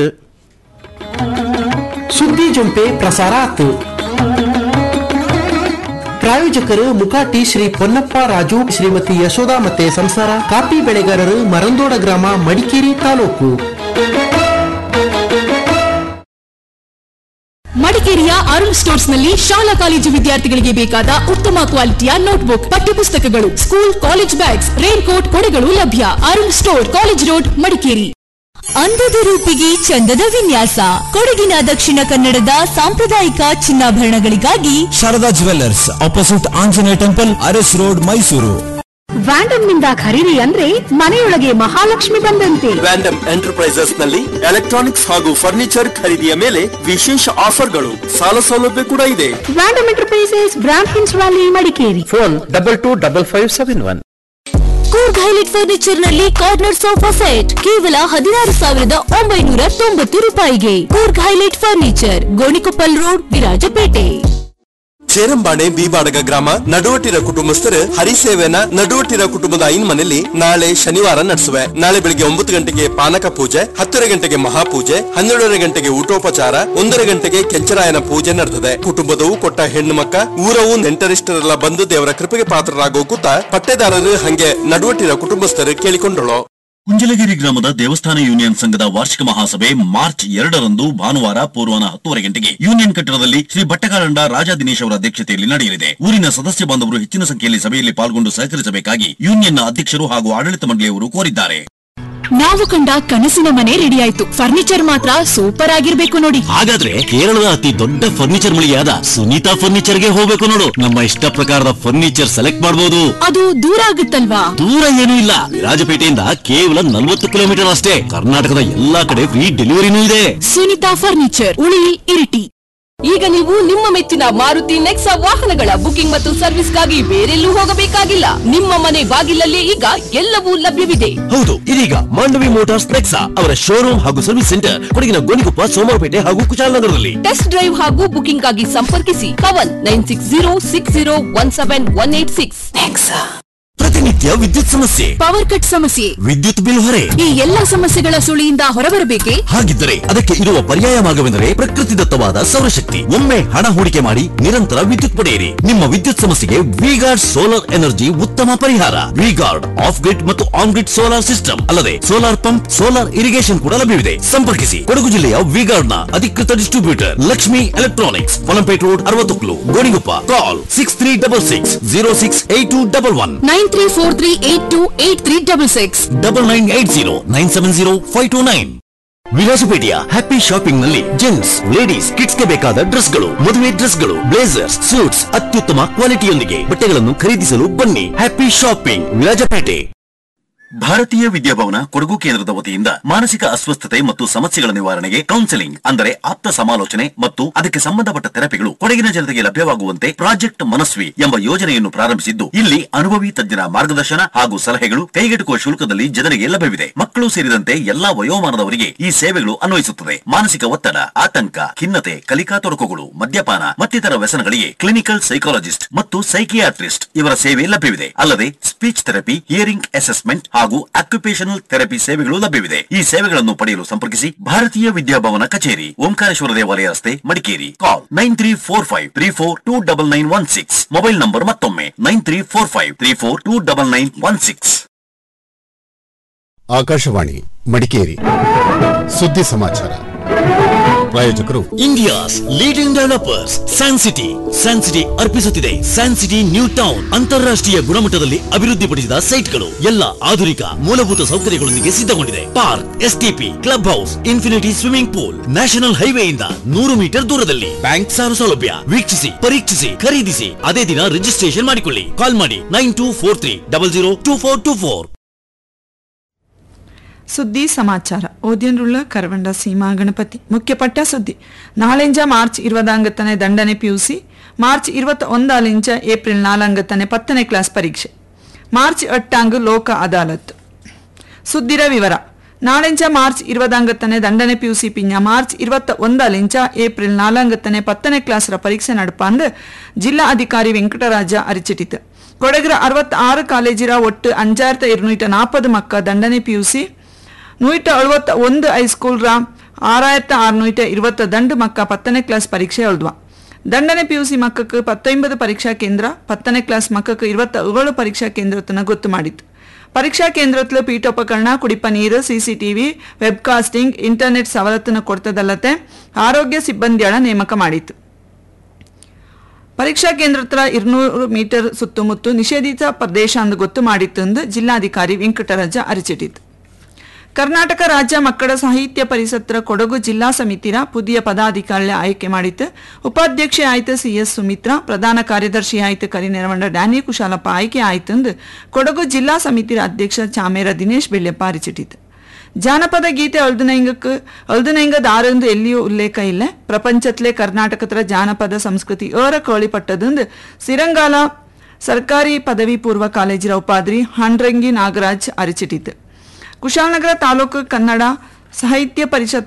ಸುದ್ದಿ ಜೊಂಪೆ ಪ್ರಸಾರ ಆತು ಪ್ರಾಯೋಜಕರು ಮುಕಾಟಿ ಶ್ರೀ ಪೊನ್ನಪ್ಪ ರಾಜು ಶ್ರೀಮತಿ ಯಶೋಧ ಮತ್ತೆ ಸಂಸಾರ ಕಾಫಿ ಬೆಳೆಗಾರರು ಮರಂದೋಡ ಗ್ರಾಮ ಮಡಿಕೇರಿ ತಾಲೂಕು ಮಡಿಕೇರಿಯ ಅರುಣ್ ಸ್ಟೋರ್ಸ್ ನಲ್ಲಿ ಶಾಲಾ ಕಾಲೇಜು ವಿದ್ಯಾರ್ಥಿಗಳಿಗೆ ಬೇಕಾದ ಉತ್ತಮ ಕ್ವಾಲಿಟಿಯ ನೋಟ್ಬುಕ್ ಪಠ್ಯಪುಸ್ತಕಗಳು school college bags rain coat ಕೊಡೆಗಳು ಲಭ್ಯ Arun store college road Madikeri ಅಂದದ ರೂಪಿಗೆ ಚಂದದ ವಿನ್ಯಾಸ ಕೊಡಗಿನ ದಕ್ಷಿಣ ಕನ್ನಡದ ಸಾಂಪ್ರದಾಯಿಕ ಚಿನ್ನಾಭರಣಗಳಿಗಾಗಿ Sharada jewellers opposite Anjaneya temple Aras road Mysuru Vandam ನಿಂದ ಖರೀದಿ ಅಂದ್ರೆ ಮನೆಯೊಳಗೆ ಮಹಾಲಕ್ಷ್ಮಿ ಬಂದಂತೆ ವ್ಯಾಂಡಮ್ ಎಂಟರ್ಪ್ರೈಸಸ್ ನಲ್ಲಿ ಎಲೆಕ್ಟ್ರಾನಿಕ್ಸ್ ಹಾಗೂ ಫರ್ನಿಚರ್ ಖರೀದಿಯ ಮೇಲೆ ವಿಶೇಷ ಆಫರ್ಗಳು ಸಾಲ ಸೌಲಭ್ಯ ಕೂಡ ಇದೆ ವ್ಯಾಂಡಮ್ ಎಂಟರ್ಪ್ರೈಸಸ್ ಬ್ರಾಂಡ್ ಹಿನ್ಸ್ valley Madikeri phone double two double five seven one Coorg highlight furniture ನಲ್ಲಿ ಕಾರ್ನರ್ ಸೋಫಾ ಸೆಟ್ ಕೇವಲ ಹದಿನಾರು ಸಾವಿರದ ಒಂಬೈನೂರ ತೊಂಬತ್ತು ರೂಪಾಯಿಗೆ Coorg highlight furniture Gonikoppal road Virajpet Cherambane Bibadaga ಗ್ರಾಮ ನಡುವಟ್ಟಿರ ಕುಟುಂಬಸ್ಥರು ಹರಿಸೇವೆನ ನಡುವಟ್ಟಿರ ಕುಟುಂಬದ ಐನ್ ಮನೆಯಲ್ಲಿ ನಾಳೆ ಶನಿವಾರ ನಡೆಸುವೆ ನಾಳೆ ಬೆಳಿಗ್ಗೆ ಒಂಬತ್ತು ಗಂಟೆಗೆ ಪಾನಕ ಪೂಜೆ ಹತ್ತರ ಗಂಟೆಗೆ ಮಹಾಪೂಜೆ ಹನ್ನೆರಡರ ಗಂಟೆಗೆ ಊಟೋಪಚಾರ ಒಂದರ ಗಂಟೆಗೆ ಕೆಂಚರಾಯನ ಪೂಜೆ ನಡೆದಿದೆ ಕುಟುಂಬದವು ಕೊಟ್ಟ ಹೆಣ್ಣು ಮಕ್ಕ ಊರವು ನೆಂಟರಿಷ್ಟರೆಲ್ಲ ಬಂದು ದೇವರ ಕೃಪೆಗೆ ಪಾತ್ರರಾಗೋ ಕೂತ ಪಟ್ಟೆದಾರರು ಹಂಗೆ ನಡುವಟ್ಟಿರ ಕುಟುಂಬಸ್ಥರು ಕೇಳಿಕೊಂಡಳು ಕುಂಜಲಗಿರಿ ಗ್ರಾಮದ ದೇವಸ್ಥಾನ ಯೂನಿಯನ್ ಸಂಘದ ವಾರ್ಷಿಕ ಮಹಾಸಭೆ ಮಾರ್ಚ್ ಎರಡರಂದು ಭಾನುವಾರ ಪೂರ್ವಾನ ಹತ್ತುವರೆ ಗಂಟೆಗೆ ಯೂನಿಯನ್ ಕಟ್ಟಡದಲ್ಲಿ ಶ್ರೀ ಭಟ್ಟಕಾರಂಡ ರಾಜಾ ದಿನೇಶ್ ಅವರ ಅಧ್ಯಕ್ಷತೆಯಲ್ಲಿ ನಡೆಯಲಿದೆ ಊರಿನ ಸದಸ್ಯ ಬಾಂಧವರು ಹೆಚ್ಚಿನ ಸಂಖ್ಯೆಯಲ್ಲಿ ಸಭೆಯಲ್ಲಿ ಪಾಲ್ಗೊಂಡು ಸಹಕರಿಸಬೇಕಾಗಿ ಯೂನಿಯನ್ನ ಅಧ್ಯಕ್ಷರು ಹಾಗೂ ಆಡಳಿತ ಮಂಡಳಿಯವರು ಕೋರಿದ್ದಾರೆ ನಾವು ಕಂಡ ಕನಸಿನ ಮನೆ ರೆಡಿ ಆಯ್ತು ಫರ್ನಿಚರ್ ಮಾತ್ರ ಸೂಪರ್ ಆಗಿರ್ಬೇಕು ನೋಡಿ ಹಾಗಾದ್ರೆ ಕೇರಳದ ಅತಿ ದೊಡ್ಡ ಫರ್ನಿಚರ್ ಮಳಿಗೆಯಾದ ಸುನೀತಾ ಫರ್ನಿಚರ್ ಗೆ ಹೋಗ್ಬೇಕು ನೋಡು ನಮ್ಮ ಇಷ್ಟ ಪ್ರಕಾರದ ಫರ್ನಿಚರ್ ಸೆಲೆಕ್ಟ್ ಮಾಡಬಹುದು ಅದು ದೂರ ಆಗುತ್ತಲ್ವಾ ದೂರ ಏನೂ ಇಲ್ಲ ವಿರಾಜಪೇಟೆಯಿಂದ ಕೇವಲ ನಲ್ವತ್ತು ಕಿಲೋಮೀಟರ್ ಅಷ್ಟೇ ಕರ್ನಾಟಕದ ಎಲ್ಲಾ ಕಡೆ ಫ್ರೀ ಡೆಲಿವರಿನೂ ಇದೆ ಸುನಿತಾ ಫರ್ನಿಚರ್ ಉಳಿ ಇರಿಟಿ ಈಗ ನೀವು ನಿಮ್ಮ ಮೆಚ್ಚಿನ ಮಾರುತಿ ನೆಕ್ಸಾ ವಾಹನಗಳ ಬುಕಿಂಗ್ ಮತ್ತು ಸರ್ವಿಸ್ಗಾಗಿ ಬೇರೆಲ್ಲೂ ಹೋಗಬೇಕಾಗಿಲ್ಲ ನಿಮ್ಮ ಮನೆ ಬಾಗಿಲಲ್ಲೇ ಈಗ ಎಲ್ಲವೂ ಲಭ್ಯವಿದೆ ಹೌದು ಇದೀಗ ಮಾಂಡವಿ ಮೋಟಾರ್ಸ್ ನೆಕ್ಸಾ ಅವರ ಶೋರೂಮ್ ಹಾಗೂ ಸರ್ವಿಸ್ ಸೆಂಟರ್ ಕೊಡಗಿನ ಗೋಣಿಕೊಪ್ಪ ಸೋಮವಾರಪೇಟೆ ಹಾಗೂ ಕುಶಾಲನಗರದಲ್ಲಿ ಟೆಸ್ಟ್ ಡ್ರೈವ್ ಹಾಗೂ ಬುಕಿಂಗ್ ಆಗಿ ಸಂಪರ್ಕಿಸಿ Pavan nine six zero six zero one seven one eight six ಪ್ರತಿನಿತ್ಯ ವಿದ್ಯುತ್ ಸಮಸ್ಯೆ ಪವರ್ ಕಟ್ ಸಮಸ್ಯೆ ವಿದ್ಯುತ್ ಬಿಲ್ ಹೊರೆ ಈ ಎಲ್ಲಾ ಸಮಸ್ಯೆಗಳ ಸುಳಿಯಿಂದ ಹೊರಬರಬೇಕೆ ಹಾಗಿದ್ದರೆ ಅದಕ್ಕೆ ಇರುವ ಪರ್ಯಾಯ ಮಾರ್ಗವೆಂದರೆ ಪ್ರಕೃತಿದತ್ತವಾದ ಸೌರಶಕ್ತಿ ಒಮ್ಮೆ ಹಣ ಹೂಡಿಕೆ ಮಾಡಿ ನಿರಂತರ ವಿದ್ಯುತ್ ಪಡೆಯಿರಿ ನಿಮ್ಮ ವಿದ್ಯುತ್ ಸಮಸ್ಯೆಗೆ ವಿಗಾರ್ಡ್ ಸೋಲಾರ್ ಎನರ್ಜಿ ಉತ್ತಮ ಪರಿಹಾರ ವಿಗಾರ್ಡ್ ಆಫ್ ಗ್ರಿಡ್ ಮತ್ತು ಆನ್ ಗ್ರಿಡ್ ಸೋಲಾರ್ ಸಿಸ್ಟಮ್ ಅಲ್ಲದೆ ಸೋಲಾರ್ ಪಂಪ್ ಸೋಲಾರ್ ಇರಿಗೇಷನ್ ಕೂಡ ಲಭ್ಯವಿದೆ ಸಂಪರ್ಕಿಸಿ ಕೊಡಗು ಜಿಲ್ಲೆಯ ವಿಗಾರ್ಡ್ ನ ಅಧಿಕೃತ distributor Lakshmi electronics Polampet road ಅರವತ್ತು Gonikoppa call six three double six zero six eight two double one nine three four three eight two eight three double six double nine eight zero nine seven zero five two nine ವಿಲಾಸಪೇಟೆಯ happy shopping ನಲ್ಲಿ gents ladies kids ಗೆ ಬೇಕಾದ ಡ್ರೆಸ್ಗಳು ಮದುವೆ ಡ್ರೆಸ್ಗಳು blazers suits ಅತ್ಯುತ್ತಮ ಕ್ವಾಲಿಟಿಯೊಂದಿಗೆ ಬಟ್ಟೆಗಳನ್ನು ಖರೀದಿಸಲು ಬನ್ನಿ happy shopping Virajpet ಭಾರತೀಯ ವಿದ್ಯಾಭವನ ಕೊಡಗು ಕೇಂದ್ರದ ವತಿಯಿಂದ ಮಾನಸಿಕ ಅಸ್ವಸ್ಥತೆ ಮತ್ತು ಸಮಸ್ಯೆಗಳ ನಿವಾರಣೆಗೆ ಕೌನ್ಸೆಲಿಂಗ್ ಅಂದರೆ ಆಪ್ತ ಸಮಾಲೋಚನೆ ಮತ್ತು ಅದಕ್ಕೆ ಸಂಬಂಧಪಟ್ಟ ಥೆರಪಿಗಳು ಕೊಡಗಿನ ಜನತೆಗೆ ಲಭ್ಯವಾಗುವಂತೆ ಪ್ರಾಜೆಕ್ಟ್ ಮನಸ್ವಿ ಎಂಬ ಯೋಜನೆಯನ್ನು ಪ್ರಾರಂಭಿಸಿದ್ದು ಇಲ್ಲಿ ಅನುಭವಿ ತಜ್ಞರ ಮಾರ್ಗದರ್ಶನ ಹಾಗೂ ಸಲಹೆಗಳು ಕೈಗೆಟುಕುವ ಶುಲ್ಕದಲ್ಲಿ ಜನರಿಗೆ ಲಭ್ಯವಿದೆ ಮಕ್ಕಳು ಸೇರಿದಂತೆ ಎಲ್ಲಾ ವಯೋಮಾನದವರಿಗೆ ಈ ಸೇವೆಗಳು ಅನ್ವಯಿಸುತ್ತದೆ ಮಾನಸಿಕ ಒತ್ತಡ ಆತಂಕ ಖಿನ್ನತೆ ಕಲಿಕಾ ತೊಡಕುಗಳು ಮದ್ಯಪಾನ ಮತ್ತಿತರ ವ್ಯಸನಗಳಿಗೆ ಕ್ಲಿನಿಕಲ್ ಸೈಕಾಲಜಿಸ್ಟ್ ಮತ್ತು ಸೈಕಿಯಾಟ್ರಿಸ್ಟ್ ಇವರ ಸೇವೆ ಲಭ್ಯವಿದೆ ಅಲ್ಲದೆ ಸ್ಪೀಚ್ ಥೆರಪಿ ಹಿಯರಿಂಗ್ ಅಸೆಸ್ಮೆಂಟ್ ಹಾಗೂ ಆಕ್ಯುಪೇಷನಲ್ ಥೆರಪಿ ಸೇವೆಗಳು ಲಭ್ಯವಿದೆ ಈ ಸೇವೆಗಳನ್ನು ಪಡೆಯಲು ಸಂಪರ್ಕಿಸಿ ಭಾರತೀಯ ವಿದ್ಯಾಭವನ ಕಚೇರಿ ಓಂಕಾರೇಶ್ವರ ದೇವಾಲಯ ರಸ್ತೆ Madikeri call nine three four five three four two double nine one six mobile number ಮತ್ತೊಮ್ಮೆ nine three four five three four two double nine one six Akashvani Madikeri ಸುದ್ದಿ ಸಮಾಚಾರ ಪ್ರಾಯೋಜಕರು India's leading developers San City San City ಅರ್ಪಿಸುತ್ತಿದೆ San City new town ಅಂತಾರಾಷ್ಟ್ರೀಯ ಗುಣಮಟ್ಟದಲ್ಲಿ ಅಭಿವೃದ್ಧಿಪಡಿಸಿದ ಸೈಟ್ಗಳು ಎಲ್ಲ ಆಧುನಿಕ ಮೂಲಭೂತ ಸೌಕರ್ಯಗಳೊಂದಿಗೆ ಸಿದ್ಧಗೊಂಡಿದೆ park STP club house infinity swimming pool national ಹೈವೇಯಿಂದ ನೂರು ಮೀಟರ್ ದೂರದಲ್ಲಿ ಬ್ಯಾಂಕ್ ಸಾಲ ಸೌಲಭ್ಯ ವೀಕ್ಷಿಸಿ ಪರೀಕ್ಷಿಸಿ ಖರೀದಿಸಿ ಅದೇ ದಿನ ರಿಜಿಸ್ಟ್ರೇಷನ್ ಮಾಡಿಕೊಳ್ಳಿ ಕಾಲ್ ಮಾಡಿ nine two four three double zero two four two four ಸುದ್ದಿ ಸಮಾಚಾರ ಓದಿಯನ್ರುಳ್ಳ ಕರವಂಡ ಸೀಮಾ ಗಣಪತಿ ಮುಖ್ಯಪಟ್ಟ ಸುದ್ದಿ ನಾಳೆಂಜ ಮಾರ್ಚ್ ഇരുപതാംഗത്തನೆ ದಂಡನೆ ಪಿಯುಸಿ ಮಾರ್ಚ್ ഇരുപത്തി ഒന്നാലിഞ്ച ಏಪ್ರಿಲ್ ನಾಲಂಗತ್ತನೆ ಪತ್ತನೇ ಕ್ಲಾಸ್ ಪರೀಕ್ಷೆ ಮಾರ್ಚ್ ಎಟ್ಟಾಂಗ್ ಲೋಕ ಅದಾಲತ್ ಸುದ್ದಿರ ವಿವರ ನಾಳೆಂಚ ಮಾರ್ಚ್ ഇരുപതാംഗത്തನೆ ದಂಡನೆ ಪಿಯುಸಿ ಪಿಂಜ ಮಾರ್ಚ್ ഇരുപത്തി ಒಂದಾಲಿಂಚ ಏಪ್ರಿಲ್ ನಾಲಂಗತ್ತನೆ ಪತ್ತನೇ ಕ್ಲಾಸ್ರ ಪರೀಕ್ಷೆ ನಡಪಾಂದು ಜಿಲ್ಲಾ ಅಧಿಕಾರಿ ವೆಂಕಟರಾಜ ಅರಿಚಿಟಿತು ಕೊಡಗರ ಅರವತ್ತಾರು ಕಾಲೇಜಿರ ಒಟ್ಟು ಅഞ്ചಾಯಿರത്തി ഇരുന്നൂറ്റി നാൽപ്പത് മക്ക ದಂಡನೆ ಪಿಯುಸಿ ನೂಟ ಅಳುವತ್ತ ಒಂದು ಹೈಸ್ಕೂಲ್ ರ ಆರಾಯಿರത്തി ಅറുന്നൂറ്റി ഇരുപത്തി ದಂಡು ಮಕ್ಕ ಪತ್ತನೇ ಕ್ಲಾಸ್ ಪರೀಕ್ಷೆ ಎಳ್ದುವ ದಂಡನೆ ಪಿಯುಸಿ ಮಕ್ಕಕ್ಕೆ ಪತ್ತೊಂಬತ್ತು ಪರೀಕ್ಷಾ ಕೇಂದ್ರ ಪತ್ತನೇ ಕ್ಲಾಸ್ ಮಕ್ಕಕ್ಕೆ ಇರುವತ್ತ ಏಳು ಪರೀಕ್ಷಾ ಕೇಂದ್ರತನ ಗೊತ್ತು ಮಾಡಿತ್ತು ಪರೀಕ್ಷಾ ಕೇಂದ್ರത്തിൽ ಪೀಠೋಪಕರಣ ಕುಡಿಪ ನೀರು ಸಿಸಿಟಿವಿ ವೆಬ್ಕಾಸ್ಟಿಂಗ್ ಇಂಟರ್ನೆಟ್ ಸವಲತ್ತನ್ನು ಕೊಡ್ತದಲ್ಲದೆ ಆರೋಗ್ಯ ಸಿಬ್ಬಂದಿಗಳ ನೇಮಕ ಮಾಡಿತ್ತು ಪರೀಕ್ಷಾ ಕೇಂದ್ರ ಹತ್ರ ഇരുന്നൂറ് ಮೀಟರ್ ಸುತ್ತಮುತ್ತ ನಿಷೇಧಿತ ಪ್ರದೇಶ ಅಂದು ಗೊತ್ತು ಮಾಡಿತ್ತು ಎಂದು ಜಿಲ್ಲಾಧಿಕಾರಿ ವೆಂಕಟರಾಜ ಅರಚಿಟ್ಟಿತು ಕರ್ನಾಟಕ ರಾಜ್ಯ ಮಕ್ಕಳ ಸಾಹಿತ್ಯ ಪರಿಷತ್ತರ ಕೊಡಗು ಜಿಲ್ಲಾ ಸಮಿತಿರ ಪುದಿಯ ಪದಾಧಿಕಾರಿ ಆಯ್ಕೆ ಮಾಡಿತ್ತು ಉಪಾಧ್ಯಕ್ಷೆ ಆಯ್ತು ಸಿಎಸ್ ಸುಮಿತ್ರಾ ಪ್ರಧಾನ ಕಾರ್ಯದರ್ಶಿ ಆಯ್ತು ಕರಿನೆರವಂಡ ಡ್ಯಾನಿ ಕುಶಾಲಪ್ಪ ಆಯ್ಕೆ ಆಯ್ತು ಎಂದು ಕೊಡಗು ಜಿಲ್ಲಾ ಸಮಿತಿರ ಅಧ್ಯಕ್ಷ ಚಾಮೇರ ದಿನೇಶ್ ಬೆಳ್ಳೆಪ್ಪ ಅರಿಚಿಟ್ಟಿತು ಜಾನಪದ ಗೀತೆ ಅಳ್ದನೈಂಗಕ್ಕೆ ಅಳ್ದನೈಂಗದ ಆರೆಂದು ಎಲ್ಲಿಯೂ ಉಲ್ಲೇಖ ಇಲ್ಲ ಪ್ರಪಂಚತ್ಲೆ ಕರ್ನಾಟಕದ ಜಾನಪದ ಸಂಸ್ಕೃತಿ ಏರ ಕೋಳಿಪಟ್ಟದೆಂದು ಸಿರಂಗಾಲ ಸರ್ಕಾರಿ ಪದವಿ ಪೂರ್ವ ಕಾಲೇಜಿನ ಉಪಾಧ್ರಿ ಹಂಡ್ರಂಗಿ ನಾಗರಾಜ್ ಅರಿಚಿಟ್ಟಿತು ಕುಶಾಲನಗರ ತಾಲೂಕು ಕನ್ನಡ ಸಾಹಿತ್ಯ ಪರಿಷತ್